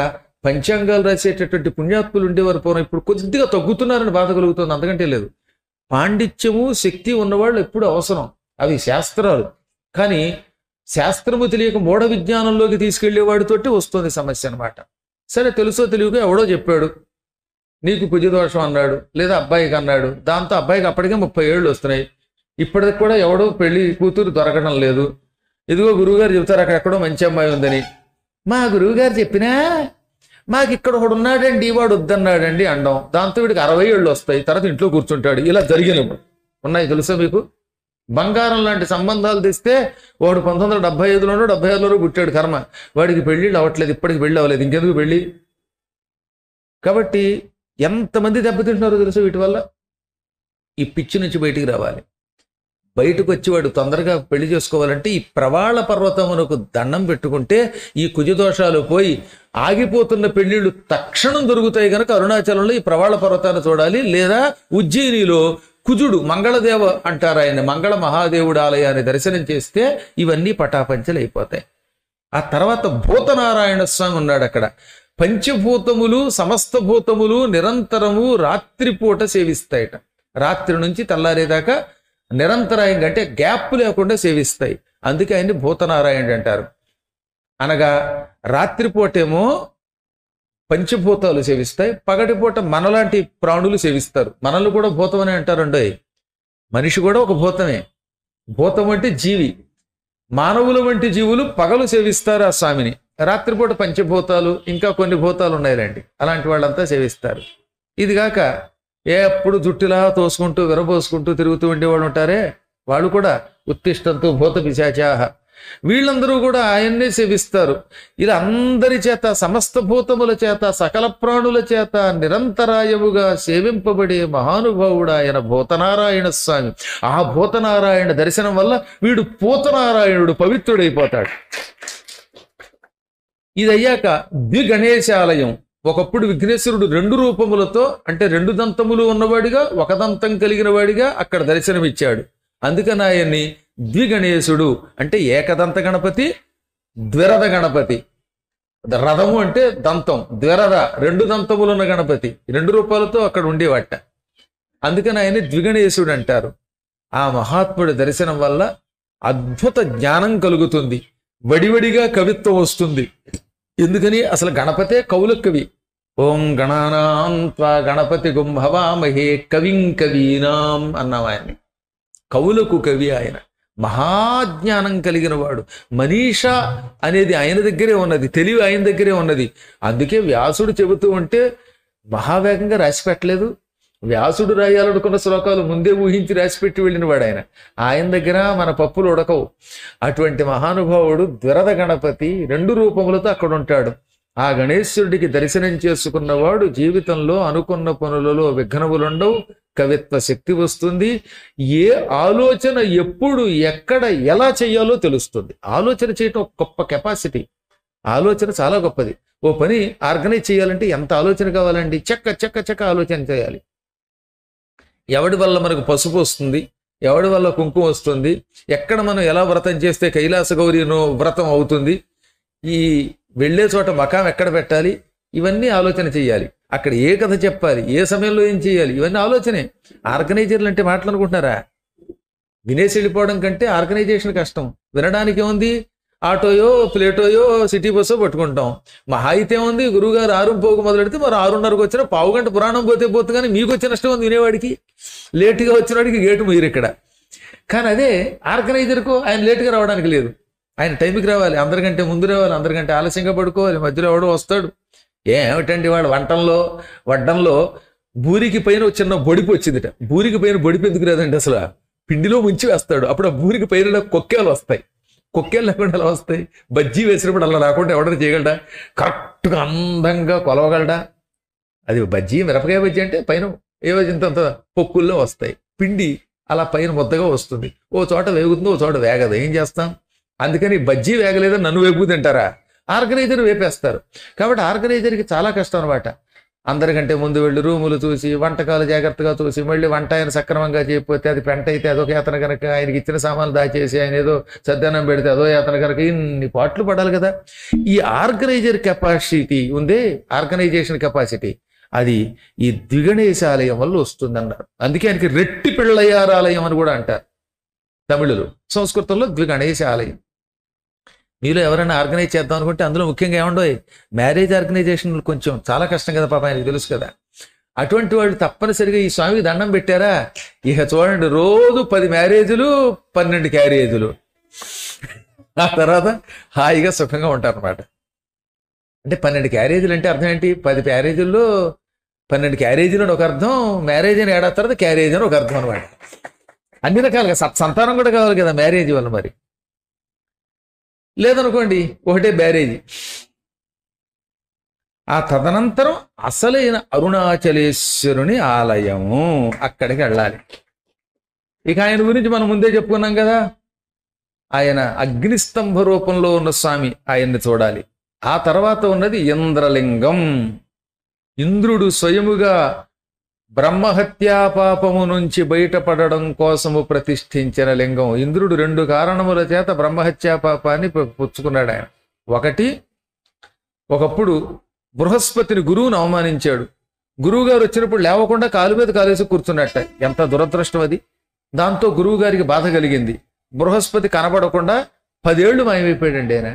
పంచాంగాలు రాసేటటువంటి పుణ్యాత్ములు ఉండేవారు పూర్వం ఇప్పుడు కొద్దిగా తగ్గుతున్నారని బాధ కలుగుతుంది అంతకంటే లేదు పాండిత్యము శక్తి ఉన్నవాళ్ళు ఎప్పుడు అవసరం అవి శాస్త్రాలు కానీ శాస్త్రము తెలియక మూఢ విజ్ఞానంలోకి తీసుకెళ్లే వాడితోటి వస్తుంది సమస్య అన్నమాట సరే తెలుసో తెలియక ఎవడో చెప్పాడు నీకు కుజదోషం అన్నాడు లేదా అబ్బాయికి అన్నాడు దాంతో అబ్బాయికి అప్పటికే ముప్పై ఏళ్ళు వస్తున్నాయి ఇప్పటికి కూడా ఎవడో పెళ్లి కూతురు దొరకడం లేదు ఇదిగో గురువుగారు చెబుతారు అక్కడెక్కడో మంచి అమ్మాయి ఉందని మా గురువుగారు చెప్పినా మాకు ఇక్కడ ఒకడు ఉన్నాడండి వాడు వద్దన్నాడండి అండం దాంతో వీడికి అరవై ఏళ్ళు వస్తాయి తర్వాత ఇంట్లో కూర్చుంటాడు ఇలా జరిగినప్పుడు ఉన్నాయి తెలుసా మీకు బంగారం లాంటి సంబంధాలు తెస్తే వాడు పంతొమ్మిది వందల డెబ్బై ఐదులోనో డెబ్బై ఐదులోనో పుట్టాడు కర్మ వాడికి పెళ్ళిళ్ళు అవ్వట్లేదు ఇప్పటికి పెళ్ళి అవ్వలేదు ఇంకెందుకు పెళ్ళి కాబట్టి ఎంతమంది దెబ్బతింటున్నారో తెలుసు వీటి వల్ల ఈ పిచ్చి నుంచి బయటికి రావాలి బయటకు వచ్చి వాడు తొందరగా పెళ్లి చేసుకోవాలంటే ఈ ప్రవాళ పర్వతమునకు దండం పెట్టుకుంటే ఈ కుజదోషాలు పోయి ఆగిపోతున్న పెళ్లిళ్ళు తక్షణం దొరుకుతాయి కనుక అరుణాచలంలో ఈ ప్రవాళ పర్వతాన్ని చూడాలి లేదా ఉజ్జయినిలో కుజుడు మంగళదేవ అంటారు ఆయన మంగళ మహాదేవుడు ఆలయాన్ని దర్శనం చేస్తే ఇవన్నీ పటాపంచలు అయిపోతాయి ఆ తర్వాత భూతనారాయణ స్వామి ఉన్నాడు అక్కడ పంచభూతములు సమస్త భూతములు నిరంతరము రాత్రిపూట సేవిస్తాయట రాత్రి నుంచి తెల్లారేదాకా నిరంతరాయంగా అంటే గ్యాప్ లేకుండా సేవిస్తాయి అందుకే ఆయన్ని భూతనారాయణుడు అంటారు అనగా రాత్రిపూటేమో పంచభూతాలు సేవిస్తాయి పగటిపూట మనలాంటి ప్రాణులు సేవిస్తారు మనల్ని కూడా భూతమని అంటారండి మనిషి కూడా ఒక భూతమే భూతం అంటే జీవి మానవుల వంటి జీవులు పగలు సేవిస్తారు ఆ స్వామిని రాత్రిపూట పంచభూతాలు ఇంకా కొన్ని భూతాలు ఉన్నాయిలేండి అలాంటి వాళ్ళంతా సేవిస్తారు ఇది కాక ఎప్పుడు జుట్టులా తోసుకుంటూ విరబోసుకుంటూ తిరుగుతూ ఉండేవాళ్ళు ఉంటారే వాళ్ళు కూడా ఉత్తిష్టంతో భూత పిశాచాహ వీళ్ళందరూ కూడా ఆయన్నే సేవిస్తారు ఇలా అందరి చేత సమస్త భూతముల చేత సకల ప్రాణుల చేత నిరంతరాయముగా సేవింపబడే మహానుభావుడు ఆయన భూతనారాయణ స్వామి ఆ భూతనారాయణ దర్శనం వల్ల వీడు పూతనారాయణుడు పవిత్రుడైపోతాడు ఇది అయ్యాక ద్విగణేశాలయం ఒకప్పుడు విఘ్నేశ్వరుడు రెండు రూపములతో అంటే రెండు దంతములు ఉన్నవాడిగా ఒక దంతం కలిగిన వాడిగా అక్కడ దర్శనమిచ్చాడు అందుకని ఆయన్ని ద్విగణేశుడు అంటే ఏకదంత గణపతి ద్విరద గణపతి రథము అంటే దంతం ద్విరద రెండు దంతములున్న గణపతి రెండు రూపాలతో అక్కడ ఉండేవాట అందుకని ఆయన్ని ద్విగణేశుడు అంటారు ఆ మహాత్ముడి దర్శనం వల్ల అద్భుత జ్ఞానం కలుగుతుంది వడివడిగా కవిత్వం వస్తుంది ఎందుకని అసలు గణపతే కవుల కవి ఓం గణానాంత్వా గణపతి గుంభవామహే కవిం కవీనాం అన్నాం ఆయన్ని కవులకు కవి ఆయన మహాజ్ఞానం కలిగిన వాడు మనీష అనేది ఆయన దగ్గరే ఉన్నది తెలివి ఆయన దగ్గరే ఉన్నది అందుకే వ్యాసుడు చెబుతూ ఉంటే మహావేగంగా రాసి పెట్టలేదు వ్యాసుడు రాయాలనుకున్న శ్లోకాలు ముందే ఊహించి రాసిపెట్టి వెళ్ళిన వాడు ఆయన ఆయన దగ్గర మన పప్పులు ఉడకవు అటువంటి మహానుభావుడు ద్విరద గణపతి రెండు రూపములతో అక్కడ ఉంటాడు ఆ గణేశ్వరుడికి దర్శనం చేసుకున్నవాడు జీవితంలో అనుకున్న పనులలో విఘ్నములుండవు కవిత్వ శక్తి వస్తుంది ఏ ఆలోచన ఎప్పుడు ఎక్కడ ఎలా చేయాలో తెలుస్తుంది ఆలోచన చేయటం ఒక గొప్ప కెపాసిటీ ఆలోచన చాలా గొప్పది ఓ పని ఆర్గనైజ్ చేయాలంటే ఎంత ఆలోచన కావాలండి చెక్క చెక్క చెక్క ఆలోచన చేయాలి ఎవడి వల్ల మనకు పసుపు వస్తుంది ఎవడి వల్ల కుంకుమ వస్తుంది ఎక్కడ మనం ఎలా వ్రతం చేస్తే కైలాస గౌరీనో వ్రతం అవుతుంది ఈ వెళ్ళే చోట మకాం ఎక్కడ పెట్టాలి ఇవన్నీ ఆలోచన చేయాలి అక్కడ ఏ కథ చెప్పాలి ఏ సమయంలో ఏం చేయాలి ఇవన్నీ ఆలోచనే ఆర్గనైజర్లు అంటే మాటలు అనుకుంటున్నారా వినేసి వెళ్ళిపోవడం కంటే ఆర్గనైజేషన్ కష్టం వినడానికి ఏముంది ఆటోయో ప్లేటోయో సిటీ బస్సో పట్టుకుంటాం మహా అయితే ఉంది గురువుగారు ఆరు పోగు మొదలెడితే మరి ఆరున్నరకు వచ్చిన పావు గంట పురాణం పోతే పోతే కానీ మీకు వచ్చే నష్టం ఉంది వినేవాడికి లేటుగా వచ్చినవాడికి గేటు మీరు ఇక్కడ కానీ అదే ఆర్గనైజర్కు ఆయన లేటుగా రావడానికి లేదు ఆయన టైంకి రావాలి అందరికంటే ముందు రావాలి అందరికంటే ఆలస్యంగా పడుకోవాలి మధ్యలో ఎవడో వస్తాడు ఏమిటండి వాడు వంటంలో వడ్డంలో బూరికి పైన ఒక చిన్న బొడిపు వచ్చిందిట బూరికి పైన బొడిపు ఎందుకు రాదండి అసలు పిండిలో ముంచి వేస్తాడు అప్పుడు ఆ బూరికి పైన కొక్కేలు వస్తాయి కొక్కేలు లేకుండా ఎలా వస్తాయి బజ్జీ వేసినప్పుడు అలా రాకుండా ఎవడన్నా చేయగలడా కరెక్ట్గా అందంగా కొలవగలడా అది బజ్జీ మిరపకాయ బజ్జీ అంటే పైన ఏ ఇంతంత పొక్కుల్లో వస్తాయి పిండి అలా పైన ముద్దగా వస్తుంది ఓ చోట వేగుతుంది ఓ చోట వేగదు ఏం చేస్తాం అందుకని బజ్జీ వేగలేదని నన్ను వేగు తింటారా ఆర్గనైజర్ వేపేస్తారు కాబట్టి ఆర్గనైజర్కి చాలా కష్టం అనమాట అందరికంటే ముందు వెళ్ళి రూములు చూసి వంటకాలు జాగ్రత్తగా చూసి మళ్ళీ వంట ఆయన సక్రమంగా చేయకపోతే అది పెంట అయితే అదొక యాతన కనుక ఆయనకి ఇచ్చిన సామాన్లు దాచేసి ఆయన ఏదో సద్దనం పెడితే అదో యాతన కనుక ఇన్ని పాటలు పడాలి కదా ఈ ఆర్గనైజర్ కెపాసిటీ ఉందే ఆర్గనైజేషన్ కెపాసిటీ అది ఈ ద్విగణేశాలయం వల్ల వస్తుందన్నారు అందుకే ఆయనకి రెట్టి పిళ్ళయారాలయం అని కూడా అంటారు తమిళులు సంస్కృతంలో ద్విగణేశాలయం మీలో ఎవరైనా ఆర్గనైజ్ చేద్దాం అనుకుంటే అందులో ముఖ్యంగా ఏమండో మ్యారేజ్ ఆర్గనైజేషన్ కొంచెం చాలా కష్టం కదా పాప ఆయనకి తెలుసు కదా అటువంటి వాళ్ళు తప్పనిసరిగా ఈ స్వామికి దండం పెట్టారా ఇక చూడండి రోజు పది మ్యారేజులు పన్నెండు క్యారేజీలు ఆ తర్వాత హాయిగా సుఖంగా ఉంటారన్నమాట అంటే పన్నెండు క్యారేజీలు అంటే అర్థం ఏంటి పది క్యారేజీల్లో పన్నెండు క్యారేజీలు అని ఒక అర్థం మ్యారేజ్ అని ఏడా తర్వాత క్యారేజ్ అని ఒక అర్థం అనమాట అన్ని రకాలుగా సత్ సంతానం కూడా కావాలి కదా మ్యారేజ్ వల్ల మరి లేదనుకోండి ఒకటే బ్యారేజీ ఆ తదనంతరం అసలైన అరుణాచలేశ్వరుని ఆలయము అక్కడికి వెళ్ళాలి ఇక ఆయన గురించి మనం ముందే చెప్పుకున్నాం కదా ఆయన అగ్నిస్తంభ రూపంలో ఉన్న స్వామి ఆయన్ని చూడాలి ఆ తర్వాత ఉన్నది ఇంద్రలింగం ఇంద్రుడు స్వయముగా బ్రహ్మహత్యా పాపము నుంచి బయటపడడం కోసము ప్రతిష్ఠించిన లింగం ఇంద్రుడు రెండు కారణముల చేత బ్రహ్మహత్యా పాపాన్ని పు- పుచ్చుకున్నాడు ఆయన ఒకటి ఒకప్పుడు బృహస్పతిని గురువును అవమానించాడు గురువు గారు వచ్చినప్పుడు లేవకుండా కాలు మీద కాలేసి కూర్చున్నట్ట ఎంత దురదృష్టం అది దాంతో గురువు గారికి బాధ కలిగింది బృహస్పతి కనబడకుండా పదేళ్లు మాయమైపోయాడండి ఆయన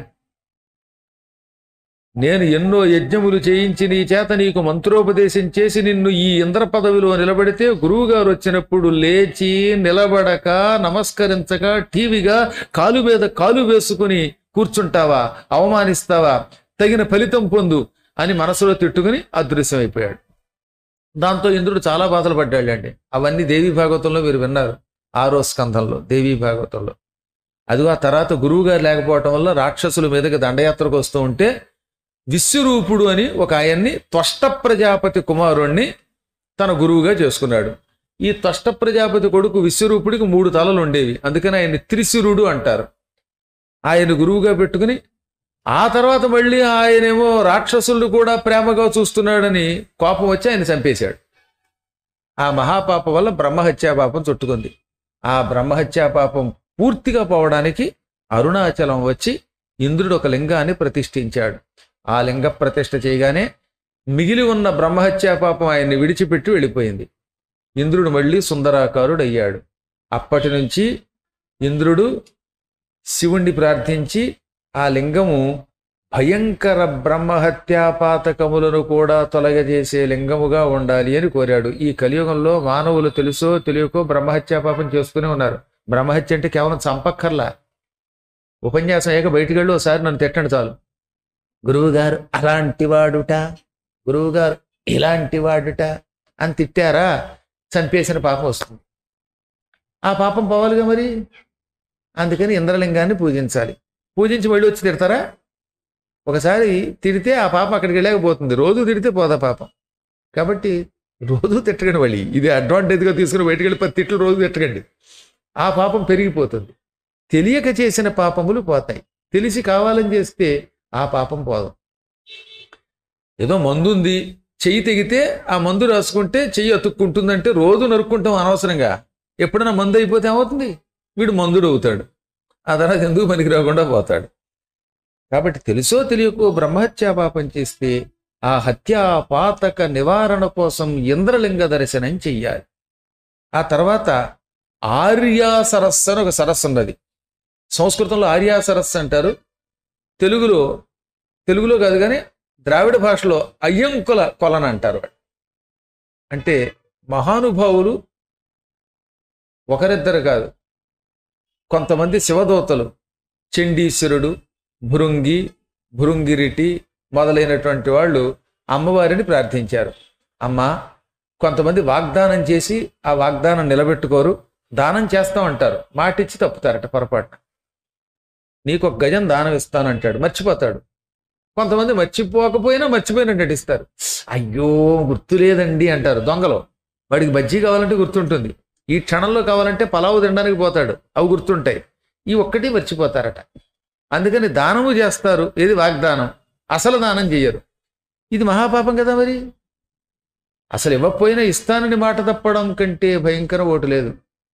నేను ఎన్నో యజ్ఞములు చేయించి నీ చేత నీకు మంత్రోపదేశం చేసి నిన్ను ఈ ఇంద్ర పదవిలో నిలబడితే గురువుగారు వచ్చినప్పుడు లేచి నిలబడక నమస్కరించక టీవీగా కాలు మీద కాలు వేసుకుని కూర్చుంటావా అవమానిస్తావా తగిన ఫలితం పొందు అని మనసులో తిట్టుకుని అదృశ్యమైపోయాడు దాంతో ఇంద్రుడు చాలా బాధలు పడ్డాడండి అవన్నీ దేవీ భాగవతంలో మీరు విన్నారు ఆరో స్కంధంలో దేవీ భాగవతంలో అది ఆ తర్వాత గురువుగారు లేకపోవటం వల్ల రాక్షసుల మీదకి దండయాత్రకు వస్తూ ఉంటే విశ్వరూపుడు అని ఒక ఆయన్ని త్వష్ట ప్రజాపతి కుమారుణ్ణి తన గురువుగా చేసుకున్నాడు ఈ త్వష్ట ప్రజాపతి కొడుకు విశ్వరూపుడికి మూడు తలలు ఉండేవి అందుకని ఆయన్ని త్రిశిరుడు అంటారు ఆయన గురువుగా పెట్టుకుని ఆ తర్వాత మళ్ళీ ఆయనేమో రాక్షసులు కూడా ప్రేమగా చూస్తున్నాడని కోపం వచ్చి ఆయన చంపేశాడు ఆ మహాపాప వల్ల బ్రహ్మహత్యా పాపం చుట్టుకుంది ఆ బ్రహ్మహత్యా పాపం పూర్తిగా పోవడానికి అరుణాచలం వచ్చి ఇంద్రుడు ఒక లింగాన్ని ప్రతిష్ఠించాడు ఆ లింగ ప్రతిష్ఠ చేయగానే మిగిలి ఉన్న బ్రహ్మహత్యా పాపం ఆయన్ని విడిచిపెట్టి వెళ్ళిపోయింది ఇంద్రుడు మళ్ళీ సుందరాకారుడు అయ్యాడు అప్పటి నుంచి ఇంద్రుడు శివుణ్ణి ప్రార్థించి ఆ లింగము భయంకర బ్రహ్మహత్యాపాతకములను కూడా తొలగజేసే లింగముగా ఉండాలి అని కోరాడు ఈ కలియుగంలో మానవులు తెలుసో తెలియకో బ్రహ్మహత్యా పాపం చేస్తూనే ఉన్నారు బ్రహ్మహత్య అంటే కేవలం చంపక్కర్లా ఉపన్యాసం అయ్యాక బయటికి వెళ్ళి ఒకసారి నన్ను తిట్టండి చాలు గురువుగారు అలాంటి వాడుట గురువుగారు ఇలాంటి వాడుట అని తిట్టారా చంపేసిన పాపం వస్తుంది ఆ పాపం పోవాలిగా మరి అందుకని ఇంద్రలింగాన్ని పూజించాలి పూజించి మళ్ళీ వచ్చి తిడతారా ఒకసారి తిడితే ఆ పాపం అక్కడికి వెళ్ళకపోతుంది రోజు తిడితే పోదా పాపం కాబట్టి రోజు తిట్టకండి మళ్ళీ ఇది అడ్వాంటేజ్గా తీసుకుని బయటికి వెళ్ళి పది తిట్లు రోజు తిట్టకండి ఆ పాపం పెరిగిపోతుంది తెలియక చేసిన పాపములు పోతాయి తెలిసి కావాలని చేస్తే ఆ పాపం పోదు ఏదో మందు ఉంది చెయ్యి తెగితే ఆ మందు రాసుకుంటే చెయ్యి అతుక్కుంటుందంటే రోజు నరుక్కుంటాం అనవసరంగా ఎప్పుడైనా మందు అయిపోతే ఏమవుతుంది వీడు మందుడు అవుతాడు ఆ తర్వాత ఎందుకు పనికి రాకుండా పోతాడు కాబట్టి తెలుసో తెలియకో బ్రహ్మహత్యా పాపం చేస్తే ఆ హత్యా పాతక నివారణ కోసం ఇంద్రలింగ దర్శనం చెయ్యాలి ఆ తర్వాత ఆర్యా సరస్సు అని ఒక సరస్సు ఉన్నది సంస్కృతంలో ఆర్యా సరస్సు అంటారు తెలుగులో తెలుగులో కాదు కానీ ద్రావిడ భాషలో అయ్యంకుల కొలన అంటారు అంటే మహానుభావులు ఒకరిద్దరు కాదు కొంతమంది శివదూతలు చండీశ్వరుడు భృంగి భృంగిరిటి మొదలైనటువంటి వాళ్ళు అమ్మవారిని ప్రార్థించారు అమ్మ కొంతమంది వాగ్దానం చేసి ఆ వాగ్దానం నిలబెట్టుకోరు దానం చేస్తాం అంటారు మాటిచ్చి తప్పుతారట పొరపాటున నీకు ఒక గజం దానం ఇస్తానంటాడు మర్చిపోతాడు కొంతమంది మర్చిపోకపోయినా మర్చిపోయినట్టు నటిస్తారు అయ్యో గుర్తులేదండి అంటారు దొంగలు వాడికి బజ్జీ కావాలంటే గుర్తుంటుంది ఈ క్షణంలో కావాలంటే పలావు తినడానికి పోతాడు అవి గుర్తుంటాయి ఈ ఒక్కటి మర్చిపోతారట అందుకని దానము చేస్తారు ఏది వాగ్దానం అసలు దానం చెయ్యరు ఇది మహాపాపం కదా మరి అసలు ఇవ్వకపోయినా ఇస్తానని మాట తప్పడం కంటే భయంకరం ఓటు లేదు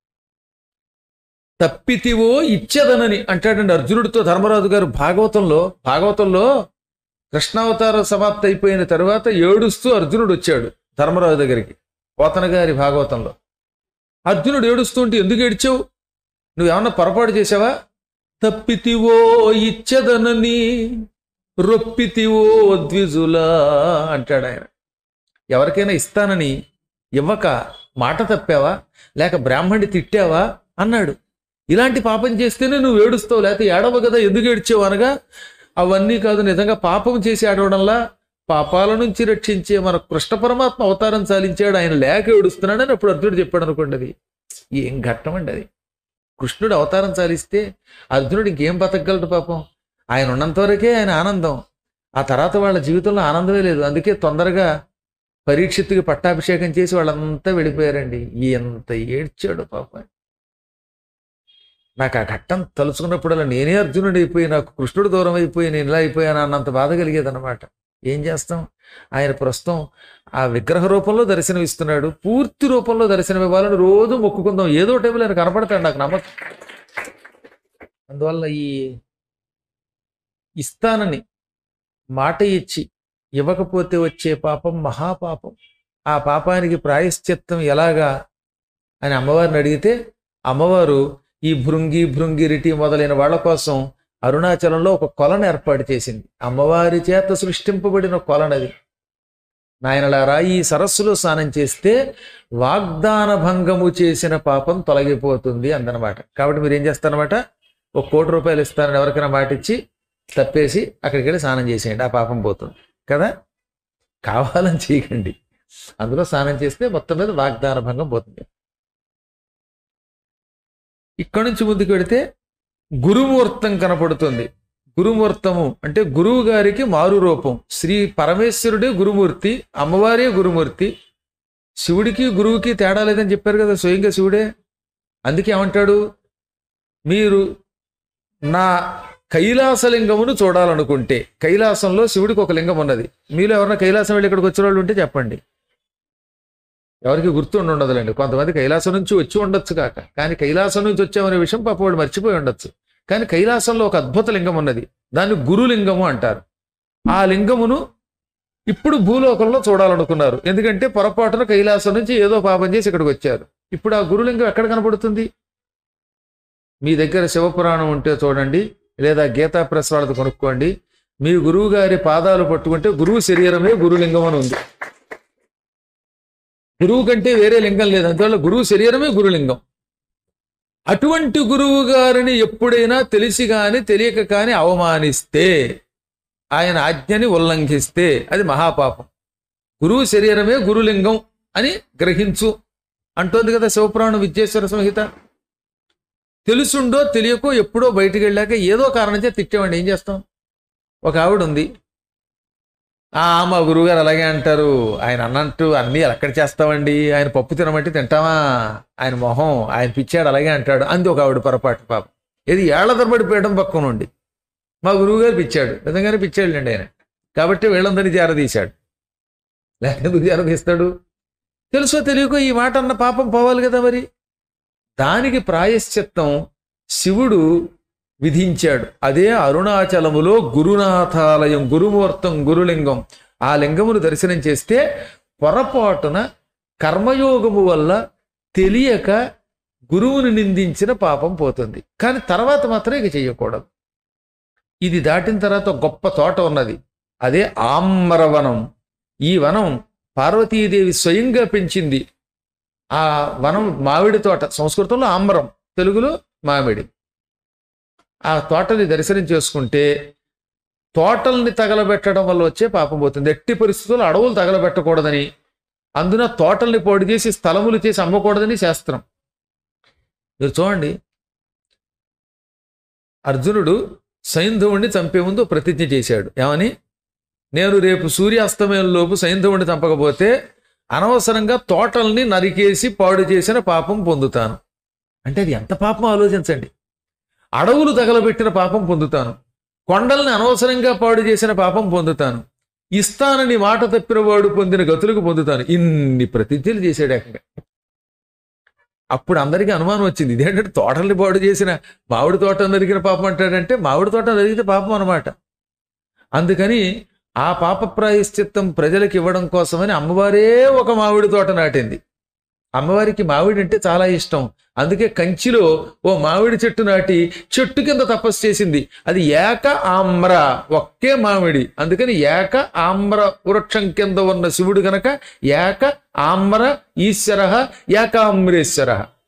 తప్పితివో ఇచ్చేదనని అంటాడండి అర్జునుడితో ధర్మరాజు గారు భాగవతంలో భాగవతంలో కృష్ణావతార సమాప్తి అయిపోయిన తర్వాత ఏడుస్తూ అర్జునుడు వచ్చాడు ధర్మరాజు దగ్గరికి పోతన గారి భాగవతంలో అర్జునుడు ఏడుస్తుంటే ఎందుకు ఏడ్చావు నువ్వేమన్నా పొరపాటు చేసావా తప్పితివో ఇచ్చదనని రొప్పితివో ద్విజులా అంటాడు ఆయన ఎవరికైనా ఇస్తానని ఇవ్వక మాట తప్పావా లేక బ్రాహ్మణి తిట్టావా అన్నాడు ఇలాంటి పాపం చేస్తేనే నువ్వు ఏడుస్తావు లేకపోతే ఏడవ కదా ఎందుకు ఏడ్చావు అనగా అవన్నీ కాదు నిజంగా పాపం చేసి ఏడవడంలా పాపాల నుంచి రక్షించే మన కృష్ణ పరమాత్మ అవతారం చాలించాడు ఆయన లేక ఏడుస్తున్నాడని అప్పుడు అర్జునుడు చెప్పాడు అనుకోండి అది ఏం ఘట్టం అండి అది కృష్ణుడు అవతారం చాలిస్తే అర్జునుడు ఇంకేం బతకగలడు పాపం ఆయన ఉన్నంత వరకే ఆయన ఆనందం ఆ తర్వాత వాళ్ళ జీవితంలో ఆనందమే లేదు అందుకే తొందరగా పరీక్షిత్తుకి పట్టాభిషేకం చేసి వాళ్ళంతా వెళ్ళిపోయారండి ఎంత ఏడ్చాడు పాపం నాకు ఆ ఘట్టం తలుచుకున్నప్పుడల్లా నేనే అర్జునుడు అయిపోయి నాకు కృష్ణుడు దూరం అయిపోయి నేను ఇలా అయిపోయాను అన్నంత బాధ కలిగేదన్నమాట ఏం చేస్తాం ఆయన ప్రస్తుతం ఆ విగ్రహ రూపంలో దర్శనం ఇస్తున్నాడు పూర్తి రూపంలో దర్శనం ఇవ్వాలని రోజు మొక్కుకుందాం ఏదో టైంలో ఆయన కనపడతాడు నాకు నమ్మకం అందువల్ల ఈ ఇస్తానని మాట ఇచ్చి ఇవ్వకపోతే వచ్చే పాపం మహాపాపం ఆ పాపానికి ప్రాయశ్చిత్తం ఎలాగా అని అమ్మవారిని అడిగితే అమ్మవారు ఈ భృంగి భృంగిరిటి మొదలైన వాళ్ళ కోసం అరుణాచలంలో ఒక కొలను ఏర్పాటు చేసింది అమ్మవారి చేత సృష్టింపబడిన కొలనది నాయనలారా ఈ సరస్సులో స్నానం చేస్తే వాగ్దాన భంగము చేసిన పాపం తొలగిపోతుంది అందనమాట కాబట్టి మీరు ఏం చేస్తారనమాట ఒక కోటి రూపాయలు ఇస్తారని ఎవరికైనా మాట ఇచ్చి తప్పేసి అక్కడికి వెళ్ళి స్నానం చేసేయండి ఆ పాపం పోతుంది కదా కావాలని చేయకండి అందులో స్నానం చేస్తే మొత్తం మీద వాగ్దాన భంగం పోతుంది ఇక్కడి నుంచి ముందుకు వెడితే గురుమూర్తం కనపడుతుంది గురుమూర్తము అంటే గురువు గారికి మారు రూపం శ్రీ పరమేశ్వరుడే గురుమూర్తి అమ్మవారే గురుమూర్తి శివుడికి గురువుకి తేడా లేదని చెప్పారు కదా స్వయంగా శివుడే అందుకే ఏమంటాడు మీరు నా కైలాసలింగమును చూడాలనుకుంటే కైలాసంలో శివుడికి ఒక లింగం ఉన్నది మీలో ఎవరైనా కైలాసం వెళ్ళి ఇక్కడికి వచ్చిన వాళ్ళు ఉంటే చెప్పండి ఎవరికి గుర్తు ఉండి ఉండదులేండి కొంతమంది కైలాసం నుంచి వచ్చి ఉండొచ్చు కాక కానీ కైలాసం నుంచి వచ్చామనే విషయం పాప వాడు మర్చిపోయి ఉండొచ్చు కానీ కైలాసంలో ఒక అద్భుత లింగం ఉన్నది దాన్ని గురులింగము అంటారు ఆ లింగమును ఇప్పుడు భూలోకంలో చూడాలనుకున్నారు ఎందుకంటే పొరపాటున కైలాసం నుంచి ఏదో పాపం చేసి ఇక్కడికి వచ్చారు ఇప్పుడు ఆ గురులింగం ఎక్కడ కనపడుతుంది మీ దగ్గర శివపురాణం ఉంటే చూడండి లేదా గీతా ప్రెస్ వాళ్ళది కొనుక్కోండి మీ గురువు గారి పాదాలు పట్టుకుంటే గురువు శరీరమే గురులింగం అని ఉంది గురువు కంటే వేరే లింగం లేదు అందువల్ల గురువు శరీరమే గురులింగం అటువంటి గురువు గారిని ఎప్పుడైనా తెలిసి కాని తెలియక కాని అవమానిస్తే ఆయన ఆజ్ఞని ఉల్లంఘిస్తే అది మహాపాపం గురువు శరీరమే గురులింగం అని గ్రహించు అంటోంది కదా శివపురాణం విద్యేశ్వర సంహిత తెలుసుండో తెలియకో ఎప్పుడో బయటికి వెళ్ళాక ఏదో కారణం చేత తిట్టామండి ఏం చేస్తాం ఒక ఆవిడ ఉంది ఆ మా గురువుగారు అలాగే అంటారు ఆయన అన్నట్టు అన్నీ ఎక్కడ చేస్తామండి ఆయన పప్పు తినమంటే తింటామా ఆయన మొహం ఆయన పిచ్చాడు అలాగే అంటాడు అంది ఒక ఆవిడ పొరపాటు పాపం ఇది ఏళ్ల తరబడి పీయడం పక్కన ఉండి మా గురువుగారు పిచ్చాడు నిజంగానే పిచ్చాడులేండి ఆయన కాబట్టి వీళ్ళందరినీ చేరదీశాడు లేక ఎందుకు చేరదీస్తాడు తెలుసో తెలియకో ఈ మాట అన్న పాపం పోవాలి కదా మరి దానికి ప్రాయశ్చిత్తం శివుడు విధించాడు అదే అరుణాచలములో గురునాథాలయం గురుమూర్తం గురులింగం ఆ లింగమును దర్శనం చేస్తే పొరపాటున కర్మయోగము వల్ల తెలియక గురువుని నిందించిన పాపం పోతుంది కానీ తర్వాత మాత్రం ఇక చెయ్యకూడదు ఇది దాటిన తర్వాత ఒక గొప్ప తోట ఉన్నది అదే ఆమ్రవనం ఈ వనం పార్వతీదేవి స్వయంగా పెంచింది ఆ వనం మామిడి తోట సంస్కృతంలో ఆమ్రం తెలుగులో మామిడి ఆ తోటని దర్శనం చేసుకుంటే తోటల్ని తగలబెట్టడం వల్ల వచ్చే పాపం పోతుంది ఎట్టి పరిస్థితుల్లో అడవులు తగలబెట్టకూడదని అందున తోటల్ని పొడి చేసి స్థలములు చేసి అమ్మకూడదని శాస్త్రం మీరు చూడండి అర్జునుడు సైంధవుణ్ణి చంపే ముందు ప్రతిజ్ఞ చేశాడు ఏమని నేను రేపు సూర్యాస్తమయంలోపు సైంధవుణ్ణి చంపకపోతే అనవసరంగా తోటల్ని నరికేసి పాడు చేసిన పాపం పొందుతాను అంటే అది ఎంత పాపం ఆలోచించండి అడవులు తగలబెట్టిన పాపం పొందుతాను కొండల్ని అనవసరంగా పాడు చేసిన పాపం పొందుతాను ఇస్తానని మాట తప్పినవాడు పొందిన గతులకు పొందుతాను ఇన్ని ప్రతిజ్ఞలు చేశాడు ఏకంగా అప్పుడు అందరికీ అనుమానం వచ్చింది ఇదేంటంటే తోటల్ని పాడు చేసిన మామిడి తోట నరికిన పాపం అంటాడంటే మామిడి తోట నరిగితే పాపం అనమాట అందుకని ఆ పాప ప్రాయశ్చిత్తం ప్రజలకు ఇవ్వడం కోసమని అమ్మవారే ఒక మామిడి తోట నాటింది అమ్మవారికి మామిడి అంటే చాలా ఇష్టం అందుకే కంచిలో ఓ మామిడి చెట్టు నాటి చెట్టు కింద తపస్సు చేసింది అది ఏక ఆమ్ర ఒక్కే మామిడి అందుకని ఏక ఆమ్ర వృక్షం కింద ఉన్న శివుడు గనక ఏక ఆమ్ర ఈశ్వర ఏకామ్రేశ్వర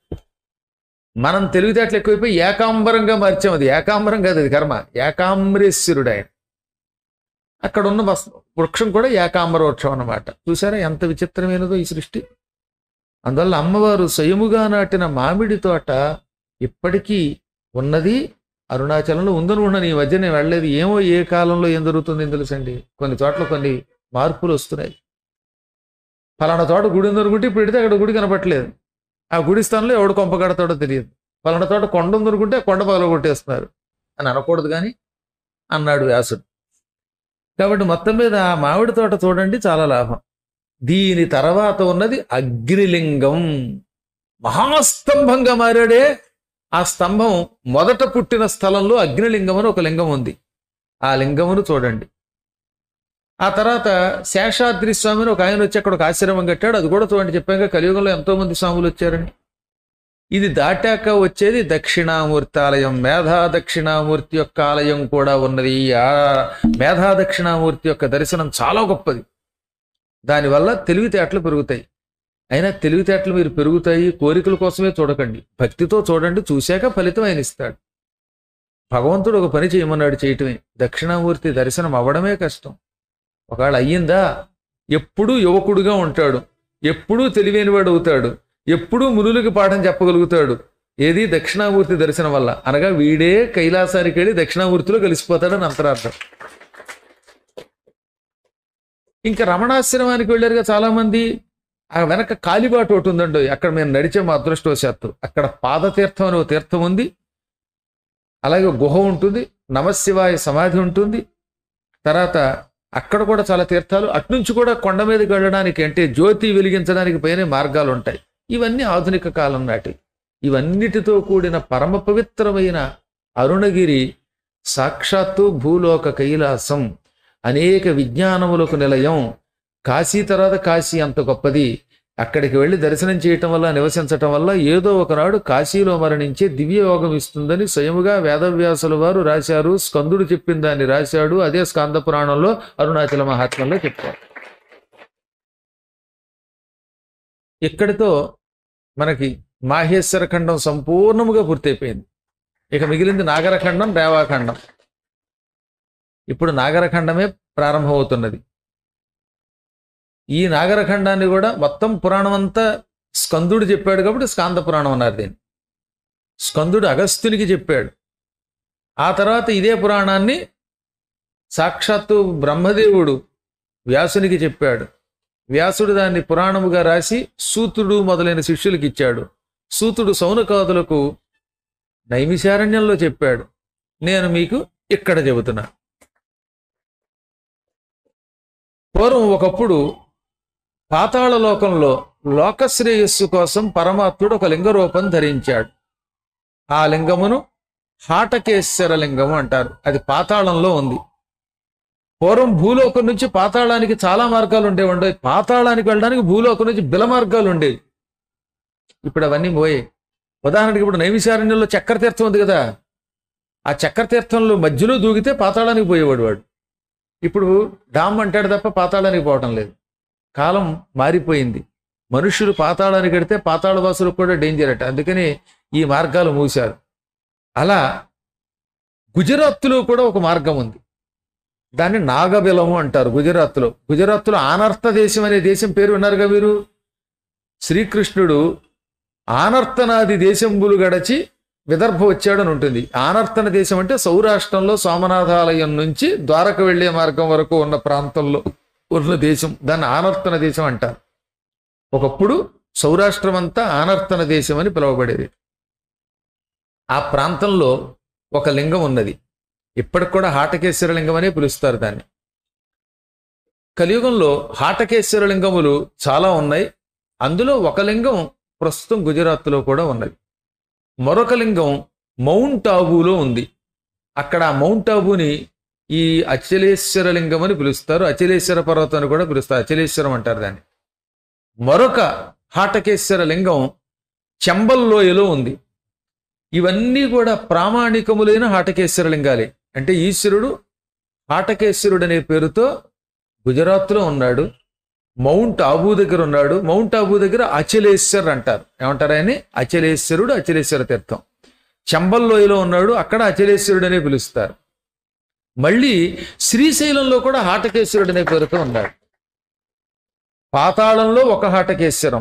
మనం తెలివితేటలు ఎక్కువైపోయి ఏకాంబరంగా మార్చాం అది ఏకాంబరం కాదు అది కర్మ ఏకామ్రేశ్వరుడు ఆయన అక్కడ ఉన్న వస్- వృక్షం కూడా ఏకాంబర వృక్షం అన్నమాట చూసారా ఎంత విచిత్రమైనదో ఈ సృష్టి అందువల్ల అమ్మవారు స్వయముగా నాటిన మామిడి తోట ఇప్పటికీ ఉన్నది అరుణాచలంలో ఉందని ఉండను ఈ మధ్య నేను వెళ్ళలేదు ఏమో ఏ కాలంలో ఏం జరుగుతుందో తెలుసండి కొన్ని చోట్ల కొన్ని మార్పులు వస్తున్నాయి ఫలానా తోట గుడి ఉందనుకుంటే ఇప్పుడు పెడితే అక్కడ గుడి కనపట్లేదు ఆ గుడి స్థానంలో ఎవడు కొంప కడతాడో తెలియదు ఫలానా తోట కొండ ఉందనుకుంటే ఆ కొండ పగల కొట్టేస్తున్నారు అని అనకూడదు కానీ అన్నాడు వ్యాసుడు కాబట్టి మొత్తం మీద ఆ మామిడి తోట చూడండి చాలా లాభం దీని తర్వాత ఉన్నది అగ్నిలింగం మహాస్తంభంగా మారాడే ఆ స్తంభం మొదట పుట్టిన స్థలంలో అగ్నిలింగం అని ఒక లింగం ఉంది ఆ లింగమును చూడండి ఆ తర్వాత శేషాద్రి స్వామిని ఒక ఆయన వచ్చి అక్కడ ఒక ఆశ్రమం కట్టాడు అది కూడా చూడండి చెప్పాక కలియుగంలో ఎంతో మంది స్వాములు వచ్చారని ఇది దాటాక వచ్చేది దక్షిణామూర్తి ఆలయం మేధా దక్షిణామూర్తి యొక్క ఆలయం కూడా ఉన్నది ఆ మేధా దక్షిణామూర్తి యొక్క దర్శనం చాలా గొప్పది దానివల్ల తెలివితేటలు పెరుగుతాయి అయినా తెలివితేటలు మీరు పెరుగుతాయి కోరికల కోసమే చూడకండి భక్తితో చూడండి చూశాక ఫలితం ఆయన ఇస్తాడు భగవంతుడు ఒక పని చేయమన్నాడు చేయటమే దక్షిణామూర్తి దర్శనం అవ్వడమే కష్టం ఒకవేళ అయ్యిందా ఎప్పుడూ యువకుడుగా ఉంటాడు ఎప్పుడూ తెలివైనవాడు అవుతాడు ఎప్పుడూ మునులకి పాఠం చెప్పగలుగుతాడు ఏది దక్షిణామూర్తి దర్శనం వల్ల అనగా వీడే కైలాసానికి వెళ్ళి దక్షిణామూర్తిలో కలిసిపోతాడని అంతరార్థం ఇంకా రమణాశ్రమానికి వెళ్ళారుగా చాలా మంది ఆ వెనక కాలిబాటు ఒకటి ఉందండి అక్కడ మేము నడిచే మా అదృష్టవశాత్తు అక్కడ పాదతీర్థం అనే ఒక తీర్థం ఉంది అలాగే ఒక గుహ ఉంటుంది నమశివాయ సమాధి ఉంటుంది తర్వాత అక్కడ కూడా చాలా తీర్థాలు అట్నుంచి కూడా కొండ మీదకి వెళ్ళడానికి అంటే జ్యోతి వెలిగించడానికి పైన మార్గాలు ఉంటాయి ఇవన్నీ ఆధునిక కాలం నాటి ఇవన్నిటితో కూడిన పరమ పవిత్రమైన అరుణగిరి సాక్షాత్తు భూలోక కైలాసం అనేక విజ్ఞానములకు నిలయం కాశీ తర్వాత కాశీ అంత గొప్పది అక్కడికి వెళ్ళి దర్శనం చేయటం వల్ల నివసించటం వల్ల ఏదో ఒకనాడు కాశీలో మరణించే దివ్య యోగం ఇస్తుందని స్వయముగా వేదవ్యాసుల వారు రాశారు స్కందుడు చెప్పిన దాన్ని రాశాడు అదే స్కంద పురాణంలో అరుణాచల మహాత్మ్యంలో చెప్పారు ఇక్కడితో మనకి మాహేశ్వర ఖండం సంపూర్ణముగా పూర్తయిపోయింది ఇక మిగిలింది నాగరఖండం రేవాఖండం ఇప్పుడు నాగరఖండమే ప్రారంభమవుతున్నది ఈ నాగరఖండాన్ని కూడా మొత్తం పురాణం అంతా స్కందుడు చెప్పాడు కాబట్టి స్కాంద పురాణం అన్నారు దీన్ని స్కందుడు అగస్త్యునికి చెప్పాడు ఆ తర్వాత ఇదే పురాణాన్ని సాక్షాత్తు బ్రహ్మదేవుడు వ్యాసునికి చెప్పాడు వ్యాసుడు దాన్ని పురాణముగా రాసి సూతుడు మొదలైన శిష్యులకు ఇచ్చాడు సూతుడు సౌనకాదులకు నైమిశారణ్యంలో చెప్పాడు నేను మీకు ఇక్కడ చెబుతున్నా పూర్వం ఒకప్పుడు పాతాళ లోకంలో లోకశ్రేయస్సు కోసం పరమాత్ముడు ఒక లింగ రూపం ధరించాడు ఆ లింగమును హాటకేశ్వర లింగము అంటారు అది పాతాళంలో ఉంది పూర్వం భూలోకం నుంచి పాతాళానికి చాలా మార్గాలు ఉండేవండి పాతాళానికి వెళ్ళడానికి భూలోకం నుంచి బిల మార్గాలు ఉండేవి ఇప్పుడు అవన్నీ పోయాయి ఉదాహరణకి ఇప్పుడు నైమిశారణ్యంలో చక్ర తీర్థం ఉంది కదా ఆ చక్ర తీర్థంలో మధ్యలో దూకితే పాతాళానికి పోయేవాడు వాడు ఇప్పుడు డామ్ అంటాడు తప్ప పాతాళానికి పోవటం లేదు కాలం మారిపోయింది మనుషులు పాతాళానికి కడితే పాతాళ వాసులకు కూడా డేంజర్ అట అందుకని ఈ మార్గాలు మూశారు అలా గుజరాత్లో కూడా ఒక మార్గం ఉంది దాన్ని నాగబిలము అంటారు గుజరాత్లో గుజరాత్లో ఆనర్త దేశం అనే దేశం పేరు విన్నారుగా మీరు శ్రీకృష్ణుడు ఆనర్తనాది దేశంబులు గడచి విదర్భ వచ్చాడని ఉంటుంది ఆనర్తన దేశం అంటే సౌరాష్ట్రంలో సోమనాథాలయం నుంచి ద్వారక వెళ్లే మార్గం వరకు ఉన్న ప్రాంతంలో ఉన్న దేశం దాన్ని ఆనర్తన దేశం అంటారు ఒకప్పుడు సౌరాష్ట్రం అంతా ఆనర్తన దేశం అని పిలువబడేది ఆ ప్రాంతంలో ఒక లింగం ఉన్నది ఇప్పటికి కూడా హాటకేశ్వర లింగం అనే పిలుస్తారు దాన్ని కలియుగంలో హాటకేశ్వర లింగములు చాలా ఉన్నాయి అందులో ఒక లింగం ప్రస్తుతం గుజరాత్లో కూడా ఉన్నది మరొక లింగం మౌంట్ ఆబూలో ఉంది అక్కడ ఆ మౌంట్ ఆబూని ఈ అచలేశ్వర లింగం అని పిలుస్తారు అచలేశ్వర పర్వతం అని కూడా పిలుస్తారు అచలేశ్వరం అంటారు దాన్ని మరొక హాటకేశ్వర లింగం చెంబల్లోయలో ఉంది ఇవన్నీ కూడా ప్రామాణికములైన హాటకేశ్వర లింగాలే అంటే ఈశ్వరుడు హాటకేశ్వరుడు అనే పేరుతో గుజరాత్లో ఉన్నాడు మౌంట్ ఆబూ దగ్గర ఉన్నాడు మౌంట్ ఆబూ దగ్గర అచలేశ్వర్ అంటారు ఏమంటారు ఆయన్ని అచలేశ్వరుడు అచలేశ్వర తీర్థం చంబల్లోయలో ఉన్నాడు అక్కడ అచలేశ్వరుడు అనే పిలుస్తారు మళ్ళీ శ్రీశైలంలో కూడా హాటకేశ్వరుడు అనే పేరుతో ఉన్నాడు పాతాళంలో ఒక హాటకేశ్వరం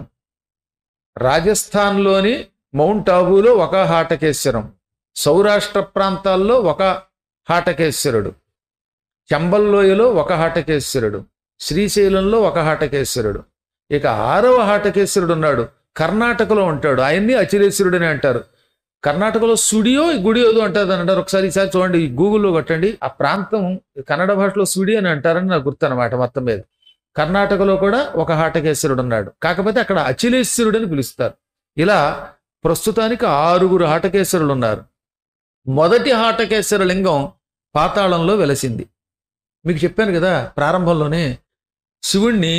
రాజస్థాన్లోని మౌంట్ ఆబూలో ఒక హాటకేశ్వరం సౌరాష్ట్ర ప్రాంతాల్లో ఒక హాటకేశ్వరుడు చంబల్లోయలో ఒక హాటకేశ్వరుడు శ్రీశైలంలో ఒక హాటకేశ్వరుడు ఇక ఆరవ హాటకేశ్వరుడు ఉన్నాడు కర్ణాటకలో ఉంటాడు ఆయన్ని అచిరేశ్వరుడు అని అంటారు కర్ణాటకలో సుడియో గుడియో ఏదో అంటారు అని అంటారు ఒకసారి ఈసారి చూడండి ఈ గూగుల్లో కొట్టండి ఆ ప్రాంతం కన్నడ భాషలో సుడి అని అంటారని నాకు గుర్తు అనమాట మొత్తం మీద కర్ణాటకలో కూడా ఒక హాటకేశ్వరుడు ఉన్నాడు కాకపోతే అక్కడ అచిలేశ్వరుడు అని పిలుస్తారు ఇలా ప్రస్తుతానికి ఆరుగురు హాటకేశ్వరులు ఉన్నారు మొదటి హాటకేశ్వర లింగం పాతాళంలో వెలసింది మీకు చెప్పాను కదా ప్రారంభంలోనే శివుణ్ణి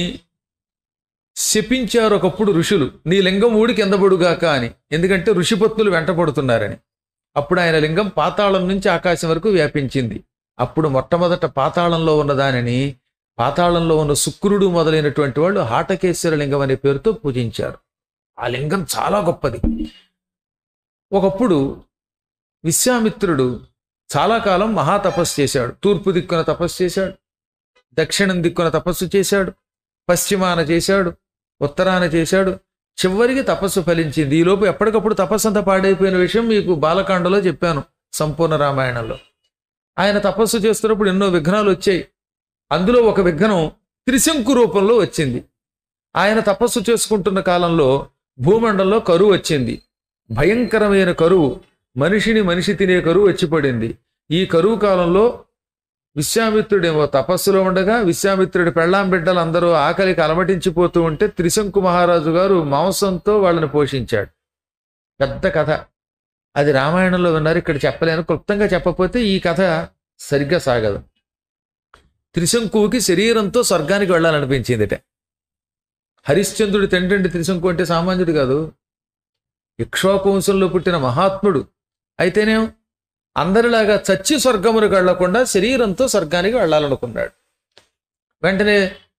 శపించారు ఒకప్పుడు ఋషులు నీ లింగం ఊడి కింద పడుగాక అని ఎందుకంటే ఋషిపత్నులు వెంటపడుతున్నారని అప్పుడు ఆయన లింగం పాతాళం నుంచి ఆకాశం వరకు వ్యాపించింది అప్పుడు మొట్టమొదట పాతాళంలో ఉన్న దానిని పాతాళంలో ఉన్న శుక్రుడు మొదలైనటువంటి వాళ్ళు హాటకేశ్వర లింగం అనే పేరుతో పూజించారు ఆ లింగం చాలా గొప్పది ఒకప్పుడు విశ్వామిత్రుడు చాలా కాలం మహాతపస్సు చేశాడు తూర్పు దిక్కున తపస్సు చేశాడు దక్షిణం దిక్కున తపస్సు చేశాడు పశ్చిమాన చేశాడు ఉత్తరాన చేశాడు చివరికి తపస్సు ఫలించింది ఈలోపు ఎప్పటికప్పుడు తపస్సు అంతా పాడైపోయిన విషయం మీకు బాలకాండలో చెప్పాను సంపూర్ణ రామాయణంలో ఆయన తపస్సు చేస్తున్నప్పుడు ఎన్నో విఘ్నాలు వచ్చాయి అందులో ఒక విఘ్నం త్రిశంకు రూపంలో వచ్చింది ఆయన తపస్సు చేసుకుంటున్న కాలంలో భూమండలంలో కరువు వచ్చింది భయంకరమైన కరువు మనిషిని మనిషి తినే కరువు వచ్చి పడింది ఈ కరువు కాలంలో విశ్వామిత్రుడేమో తపస్సులో ఉండగా విశ్వామిత్రుడి పెళ్ళాం బిడ్డలు అందరూ ఆకలికి అలమటించిపోతూ ఉంటే త్రిశంకు మహారాజు గారు మాంసంతో వాళ్ళని పోషించాడు పెద్ద కథ అది రామాయణంలో విన్నారు ఇక్కడ చెప్పలేను క్లుప్తంగా చెప్పకపోతే ఈ కథ సరిగ్గా సాగదు త్రిశంకువుకి శరీరంతో స్వర్గానికి వెళ్ళాలనిపించిందిట హరిశ్చంద్రుడి తండ్రి త్రిశంకు అంటే సామాన్యుడు కాదు ఇక్ష్వాకు వంశంలో పుట్టిన మహాత్ముడు అయితేనేం అందరిలాగా చచ్చి స్వర్గమునికి వెళ్లకుండా శరీరంతో స్వర్గానికి వెళ్ళాలనుకున్నాడు వెంటనే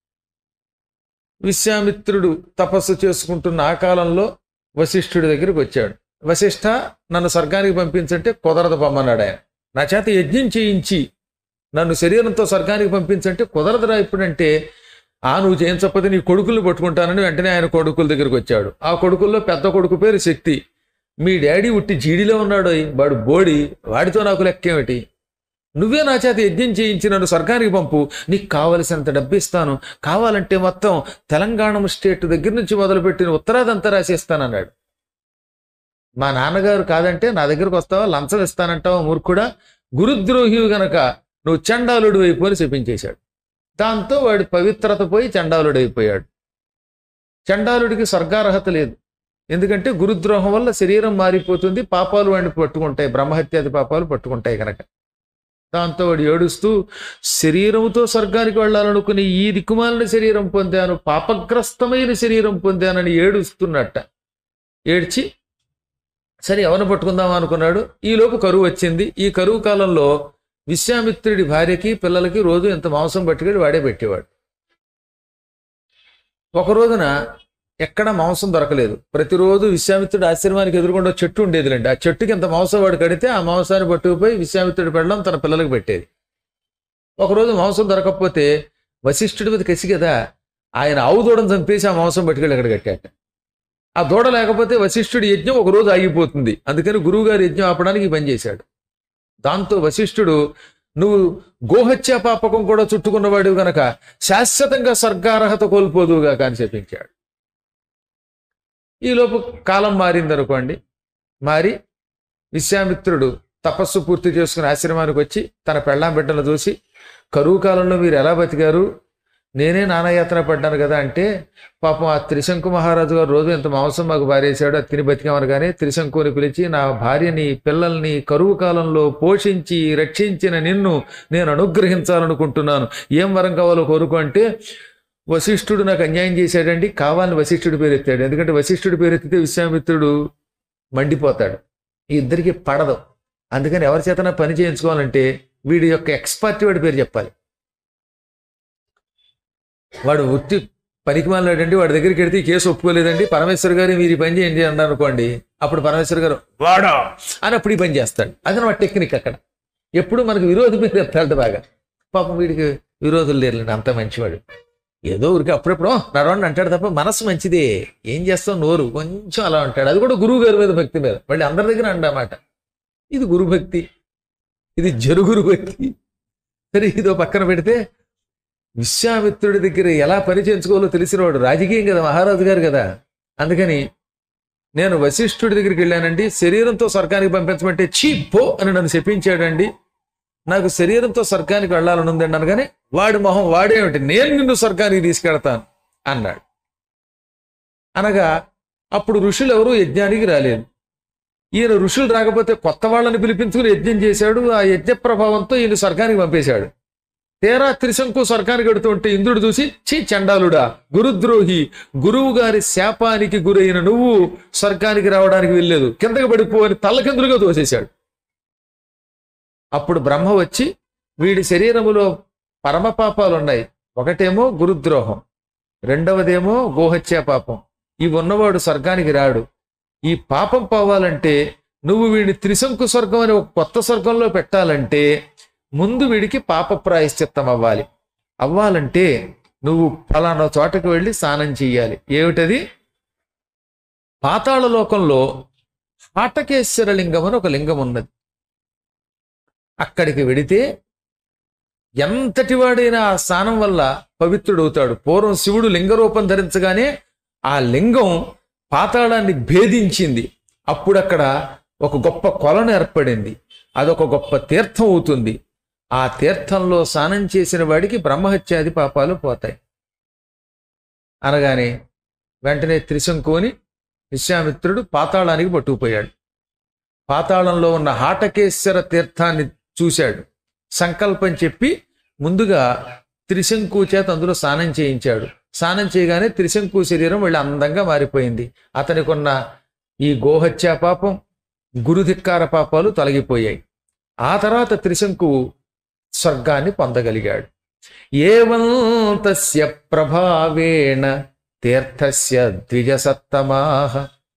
విశ్వామిత్రుడు తపస్సు చేసుకుంటున్న ఆ కాలంలో వశిష్ఠుడి దగ్గరికి వచ్చాడు వశిష్ఠ నన్ను స్వర్గానికి పంపించంటే కుదరదు పొమ్మన్నాడు ఆయన నా చేత యజ్ఞం చేయించి నన్ను శరీరంతో స్వర్గానికి పంపించంటే కుదరదురా ఇప్పుడంటే ఆ నువ్వు చేయించకపోతే నీ కొడుకుల్ని పట్టుకుంటానని వెంటనే ఆయన కొడుకుల దగ్గరికి వచ్చాడు ఆ కొడుకుల్లో పెద్ద కొడుకు పేరు శక్తి మీ డాడీ ఉట్టి జీడిలో ఉన్నాడు వాడు బోడి వాడితో నాకు లెక్కేమిటి నువ్వే నా చేత యజ్ఞం చేయించి నన్ను స్వర్గానికి పంపు నీకు కావలసినంత డబ్బు ఇస్తాను కావాలంటే మొత్తం తెలంగాణ స్టేట్ దగ్గర నుంచి మొదలుపెట్టిన ఉత్తరాదంతా రాసేస్తానన్నాడు మా నాన్నగారు కాదంటే నా దగ్గరకు వస్తావా లంచం ఇస్తానంటావా మూర్ఖుడా గురుద్రోహి గనక నువ్వు చండాలుడు అయిపోయి చెప్పించేశాడు దాంతో వాడి పవిత్రత పోయి చండాలుడు అయిపోయాడు చండాలుడికి స్వర్గార్హత లేదు ఎందుకంటే గురుద్రోహం వల్ల శరీరం మారిపోతుంది పాపాలు వాడిని పట్టుకుంటాయి బ్రహ్మహత్యాది పాపాలు పట్టుకుంటాయి కనుక దాంతో వాడు ఏడుస్తూ శరీరంతో స్వర్గానికి వెళ్ళాలనుకుని ఈ దిక్కుమాలిన శరీరం పొందాను పాపగ్రస్తమైన శరీరం పొందానని ఏడుస్తున్నట్ట ఏడ్చి సరే ఎవరిని పట్టుకుందాం అనుకున్నాడు ఈలోపు కరువు వచ్చింది ఈ కరువు కాలంలో విశ్వామిత్రుడి భార్యకి పిల్లలకి రోజు ఎంత మాంసం పట్టుకెళ్ళి వాడే పెట్టేవాడు ఒక రోజున ఎక్కడ మాంసం దొరకలేదు ప్రతిరోజు విశ్వామిత్రుడి ఆశ్రమానికి ఎదురుకుండా చెట్టు ఉండేదిలేండి ఆ చెట్టుకి ఎంత మాంసం వాడు కడితే ఆ మాంసాన్ని పట్టుకుపోయి విశ్వామిత్రుడి పెళ్ళం తన పిల్లలకు పెట్టేది ఒకరోజు మాంసం దొరకకపోతే వశిష్ఠుడి మీద కసి కదా ఆయన ఆవు దూడను చంపేసి ఆ మాంసం పట్టుకెళ్ళి అక్కడ కట్టాట ఆ దూడ లేకపోతే వశిష్ఠుడి యజ్ఞం ఒక రోజు ఆగిపోతుంది అందుకని గురువుగారి యజ్ఞం ఆపడానికి ఈ పని చేశాడు దాంతో వశిష్ఠుడు నువ్వు గోహత్య పాపకం కూడా చుట్టుకున్నవాడు గనక శాశ్వతంగా స్వర్గార్హత కోల్పోదువుగా అని చెప్పించాడు ఈలోపు కాలం మారింది అనుకోండి మారి విశ్వామిత్రుడు తపస్సు పూర్తి చేసుకుని ఆశ్రమానికి వచ్చి తన పెళ్ళాం బిడ్డను చూసి కరువు కాలంలో మీరు ఎలా బతికారు నేనే నానాయాత్ర పడ్డాను కదా అంటే పాపం ఆ త్రిశంకు మహారాజు గారు రోజు ఎంత మాంసం మాకు భార్యేశాడు అది తిని బతికామని కానీ త్రిశంకుని పిలిచి నా భార్యని పిల్లల్ని కరువు కాలంలో పోషించి రక్షించిన నిన్ను నేను అనుగ్రహించాలనుకుంటున్నాను ఏం వరం కావాలో కోరుకో అంటే వశిష్ఠుడు నాకు అన్యాయం చేశాడండి కావాలని వశిష్ఠుడి పేరు ఎత్తాడు ఎందుకంటే వశిష్ఠుడి పేరు ఎత్తితే విశ్వామిత్రుడు మండిపోతాడు ఈ ఇద్దరికి పడదు అందుకని ఎవరి చేతన పని చేయించుకోవాలంటే వీడి యొక్క ఎక్స్పర్ట్ వాడి పేరు చెప్పాలి వాడు ఉత్తి పనికి మాలాడండి వాడి దగ్గరికి వెడితే ఈ కేసు ఒప్పుకోలేదండి పరమేశ్వర్ గారు మీరు ఈ పని చేయండి అన్నారు అనుకోండి అప్పుడు పరమేశ్వర్ గారు వాడా అని అప్పుడు ఈ పని చేస్తాడు అది నా టెక్నిక్ అక్కడ ఎప్పుడు మనకు విరోధి పేరు చెప్తాడు బాగా పాపం వీడికి విరోధులు లేరులేండి అంత మంచివాడు ఏదో ఊరికి అప్పుడప్పుడు "ఓ, నడవండి అంటాడు తప్ప మనసు మంచిదే ఏం చేస్తావు నోరు కొంచెం అలా ఉంటాడు అది కూడా గురువు గారి మీద భక్తి మీద మళ్ళీ అందరి దగ్గర అండమాట ఇది గురు భక్తి ఇది జరుగురు భక్తి సరే ఇదో పక్కన పెడితే విశ్వామిత్రుడి దగ్గర ఎలా పని చేయించుకోవాలో తెలిసినవాడు రాజకీయం కదా మహారాజు గారు కదా అందుకని నేను వశిష్ఠుడి దగ్గరికి వెళ్ళానండి శరీరంతో స్వర్గానికి పంపించమంటే చీ పో అని నన్ను చెప్పించాడండి నాకు శరీరంతో స్వర్గానికి వెళ్ళాలని ఉందండి అనగానే వాడి మొహం వాడేమిటి నేను నిన్ను స్వర్గానికి తీసుకెడతాను అన్నాడు అనగా అప్పుడు ఋషులు ఎవరు యజ్ఞానికి రాలేదు ఈయన ఋషులు రాకపోతే కొత్త వాళ్ళని పిలిపించుకుని యజ్ఞం చేశాడు ఆ యజ్ఞ ప్రభావంతో ఈయన స్వర్గానికి పంపేశాడు తీరా త్రిశంకు స్వర్గానికి వెడుతుంటే ఇంద్రుడు చూసి చీ చండాలుడా గురుద్రోహి గురువు గారి శాపానికి గురైన నువ్వు స్వర్గానికి రావడానికి వెళ్ళలేదు కిందకి పడిపో అని తల్లకిందులుగా తోసేశాడు అప్పుడు బ్రహ్మ వచ్చి వీడి శరీరములో పరమ పాపాలు ఉన్నాయి ఒకటేమో గురుద్రోహం రెండవదేమో గోహత్యా పాపం ఇవి ఉన్నవాడు స్వర్గానికి రాడు ఈ పాపం పోవాలంటే నువ్వు వీడిని త్రిశంకు స్వర్గం అని ఒక కొత్త స్వర్గంలో పెట్టాలంటే ముందు వీడికి పాప ప్రాయశ్చిత్తం అవ్వాలి అవ్వాలంటే నువ్వు ఫలానా చోటకు వెళ్ళి స్నానం చెయ్యాలి ఏమిటది పాతాళ లోకంలో హాటకేశ్వర లింగం అని ఒక లింగం ఉన్నది అక్కడికి వెడితే ఎంతటి వాడైనా ఆ స్నానం వల్ల పవిత్రుడవుతాడు పూర్వం శివుడు లింగ రూపం ధరించగానే ఆ లింగం పాతాళాన్ని భేదించింది అప్పుడు అక్కడ ఒక గొప్ప కొలను ఏర్పడింది అదొక గొప్ప తీర్థం అవుతుంది ఆ తీర్థంలో స్నానం చేసిన వాడికి బ్రహ్మహత్యాది పాపాలు పోతాయి అనగానే వెంటనే త్రిశంకుని విశ్వామిత్రుడు పాతాళానికి పట్టుకుపోయాడు పాతాళంలో ఉన్న హాటకేశ్వర తీర్థాన్ని చూశాడు సంకల్పం చెప్పి ముందుగా త్రిశంకు చేత అందులో స్నానం చేయించాడు స్నానం చేయగానే త్రిశంకు శరీరం వీళ్ళ అందంగా మారిపోయింది అతనికి ఉన్న ఈ గోహత్యా పాపం గురుధిక్కార పాపాలు తొలగిపోయాయి ఆ తర్వాత త్రిశంకు స్వర్గాన్ని పొందగలిగాడు ఏవం తస్య ప్రభావేణ తీర్థస్య ద్విజసత్తమాహ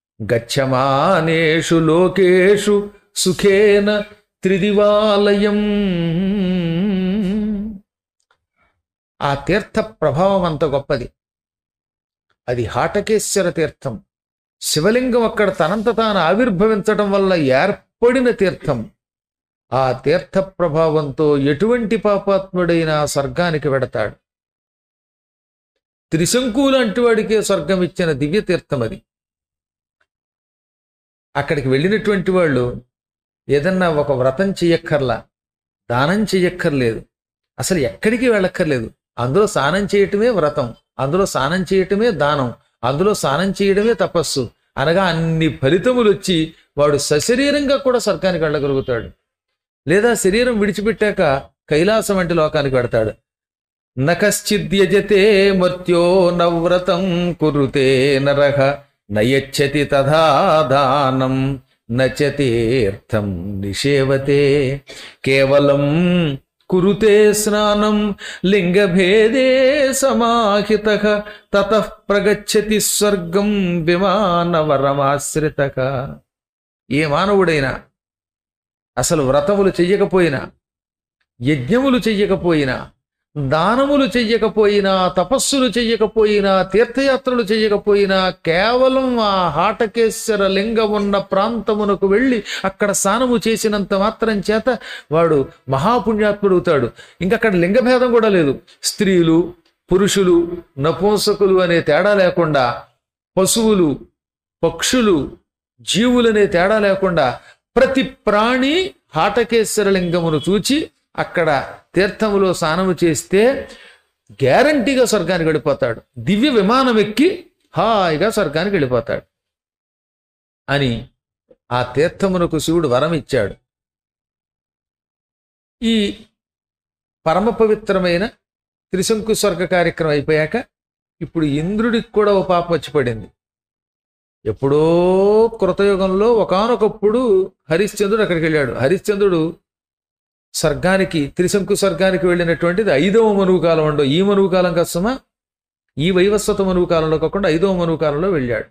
గచ్చమానేషు లోకేషు సుఖేన త్రిదివాలయం ఆ తీర్థ ప్రభావం అంత గొప్పది అది హాటకేశ్వర తీర్థం శివలింగం అక్కడ తనంత తాను ఆవిర్భవించడం వల్ల ఏర్పడిన తీర్థం ఆ తీర్థ ప్రభావంతో ఎటువంటి పాపాత్ముడైనా స్వర్గానికి వెడతాడు త్రిశంకులు అంటివాడికే స్వర్గం ఇచ్చిన దివ్య తీర్థం అది అక్కడికి వెళ్ళినటువంటి వాళ్ళు ఏదన్నా ఒక వ్రతం చెయ్యక్కర్లా దానం చెయ్యక్కర్లేదు అసలు ఎక్కడికి వెళ్ళక్కర్లేదు అందులో స్నానం చేయటమే వ్రతం అందులో స్నానం చేయటమే దానం అందులో స్నానం చేయడమే తపస్సు అనగా అన్ని ఫలితములు వచ్చి వాడు సశరీరంగా కూడా స్వర్గానికి వెళ్ళగలుగుతాడు లేదా శరీరం విడిచిపెట్టాక కైలాసం వంటి లోకానికి వెడతాడు నకశ్చిద్యజతే మర్త్యో నవ్రతం కురుతే నరహ నయచ్చతి తథా దానం నచ తీర్థం నిషేవతే కేవలం కురుతే స్నానం లింగభేదే సమాహిత తత ప్రగచ్చతి స్వర్గం విమానవరమాశ్రిత ఏ మానవుడైనా అసలు వ్రతములు చెయ్యకపోయినా యజ్ఞములు చెయ్యకపోయినా దానములు చెయ్యకపోయినా తపస్సులు చెయ్యకపోయినా తీర్థయాత్రలు చెయ్యకపోయినా కేవలం ఆ హాటకేశ్వర లింగం ఉన్న ప్రాంతమునకు వెళ్ళి అక్కడ స్నానము చేసినంత మాత్రం చేత వాడు మహాపుణ్యాత్ముడవుతాడు ఇంకక్కడ లింగభేదం కూడా లేదు స్త్రీలు పురుషులు నపుంసకులు అనే తేడా లేకుండా పశువులు పక్షులు జీవులనే తేడా లేకుండా ప్రతి ప్రాణి హాటకేశ్వర లింగమును చూచి అక్కడ తీర్థములో స్నానము చేస్తే గ్యారంటీగా స్వర్గానికి వెళ్ళిపోతాడు దివ్య విమానం ఎక్కి హాయిగా స్వర్గానికి వెళ్ళిపోతాడు అని ఆ తీర్థమునకు శివుడు వరం ఇచ్చాడు ఈ పరమ పవిత్రమైన త్రిశంకు స్వర్గ కార్యక్రమం అయిపోయాక ఇప్పుడు ఇంద్రుడికి కూడా ఓ పాపం వచ్చి పడింది ఎప్పుడో కృతయుగంలో ఒకానొకప్పుడు హరిశ్చంద్రుడు అక్కడికి వెళ్ళాడు హరిశ్చంద్రుడు స్వర్గానికి త్రిశంకు స్వర్గానికి వెళ్ళినటువంటిది ఐదవ మనువు కాలం ఉండో ఈ మనువు కాలం కష్టమా ఈ వైవస్వత మనువు కాలంలో కాకుండా ఐదవ మనువు కాలంలో వెళ్ళాడు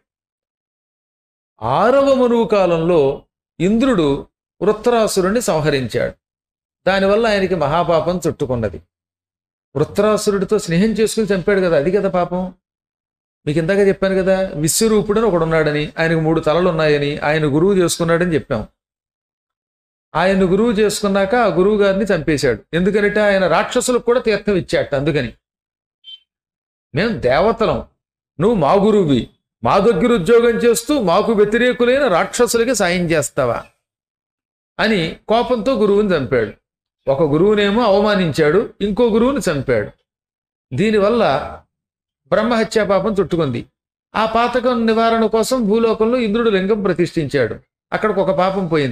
ఆరవ మనువు కాలంలో ఇంద్రుడు వృత్రాసురుణ్ణి సంహరించాడు దానివల్ల ఆయనకి మహాపాపం చుట్టుకున్నది వృత్రాసురుడితో స్నేహం చేసుకుని చంపాడు కదా అది కదా పాపం మీకు ఇందాక చెప్పాను కదా విశ్వరూపుడని ఒకడు ఉన్నాడని ఆయనకు మూడు తలలు ఉన్నాయని ఆయన గురువు చేసుకున్నాడని చెప్పాం ఆయన గురువు చేసుకున్నాక ఆ గురువు గారిని చంపేశాడు ఎందుకంటే ఆయన రాక్షసులకు కూడా తీర్థం ఇచ్చాట అందుకని మేము దేవతలం నువ్వు మా గురువువి మా దగ్గర ఉద్యోగం చేస్తూ మాకు వ్యతిరేకులైన రాక్షసులకి సాయం చేస్తావా అని కోపంతో గురువుని చంపాడు ఒక గురువునేమో అవమానించాడు ఇంకో గురువుని చంపాడు దీనివల్ల బ్రహ్మహత్యా పాపం చుట్టుకుంది ఆ పాతకం నివారణ కోసం భూలోకంలో ఇంద్రుడు లింగం ప్రతిష్ఠించాడు అక్కడికి ఒక పాపం పోయింది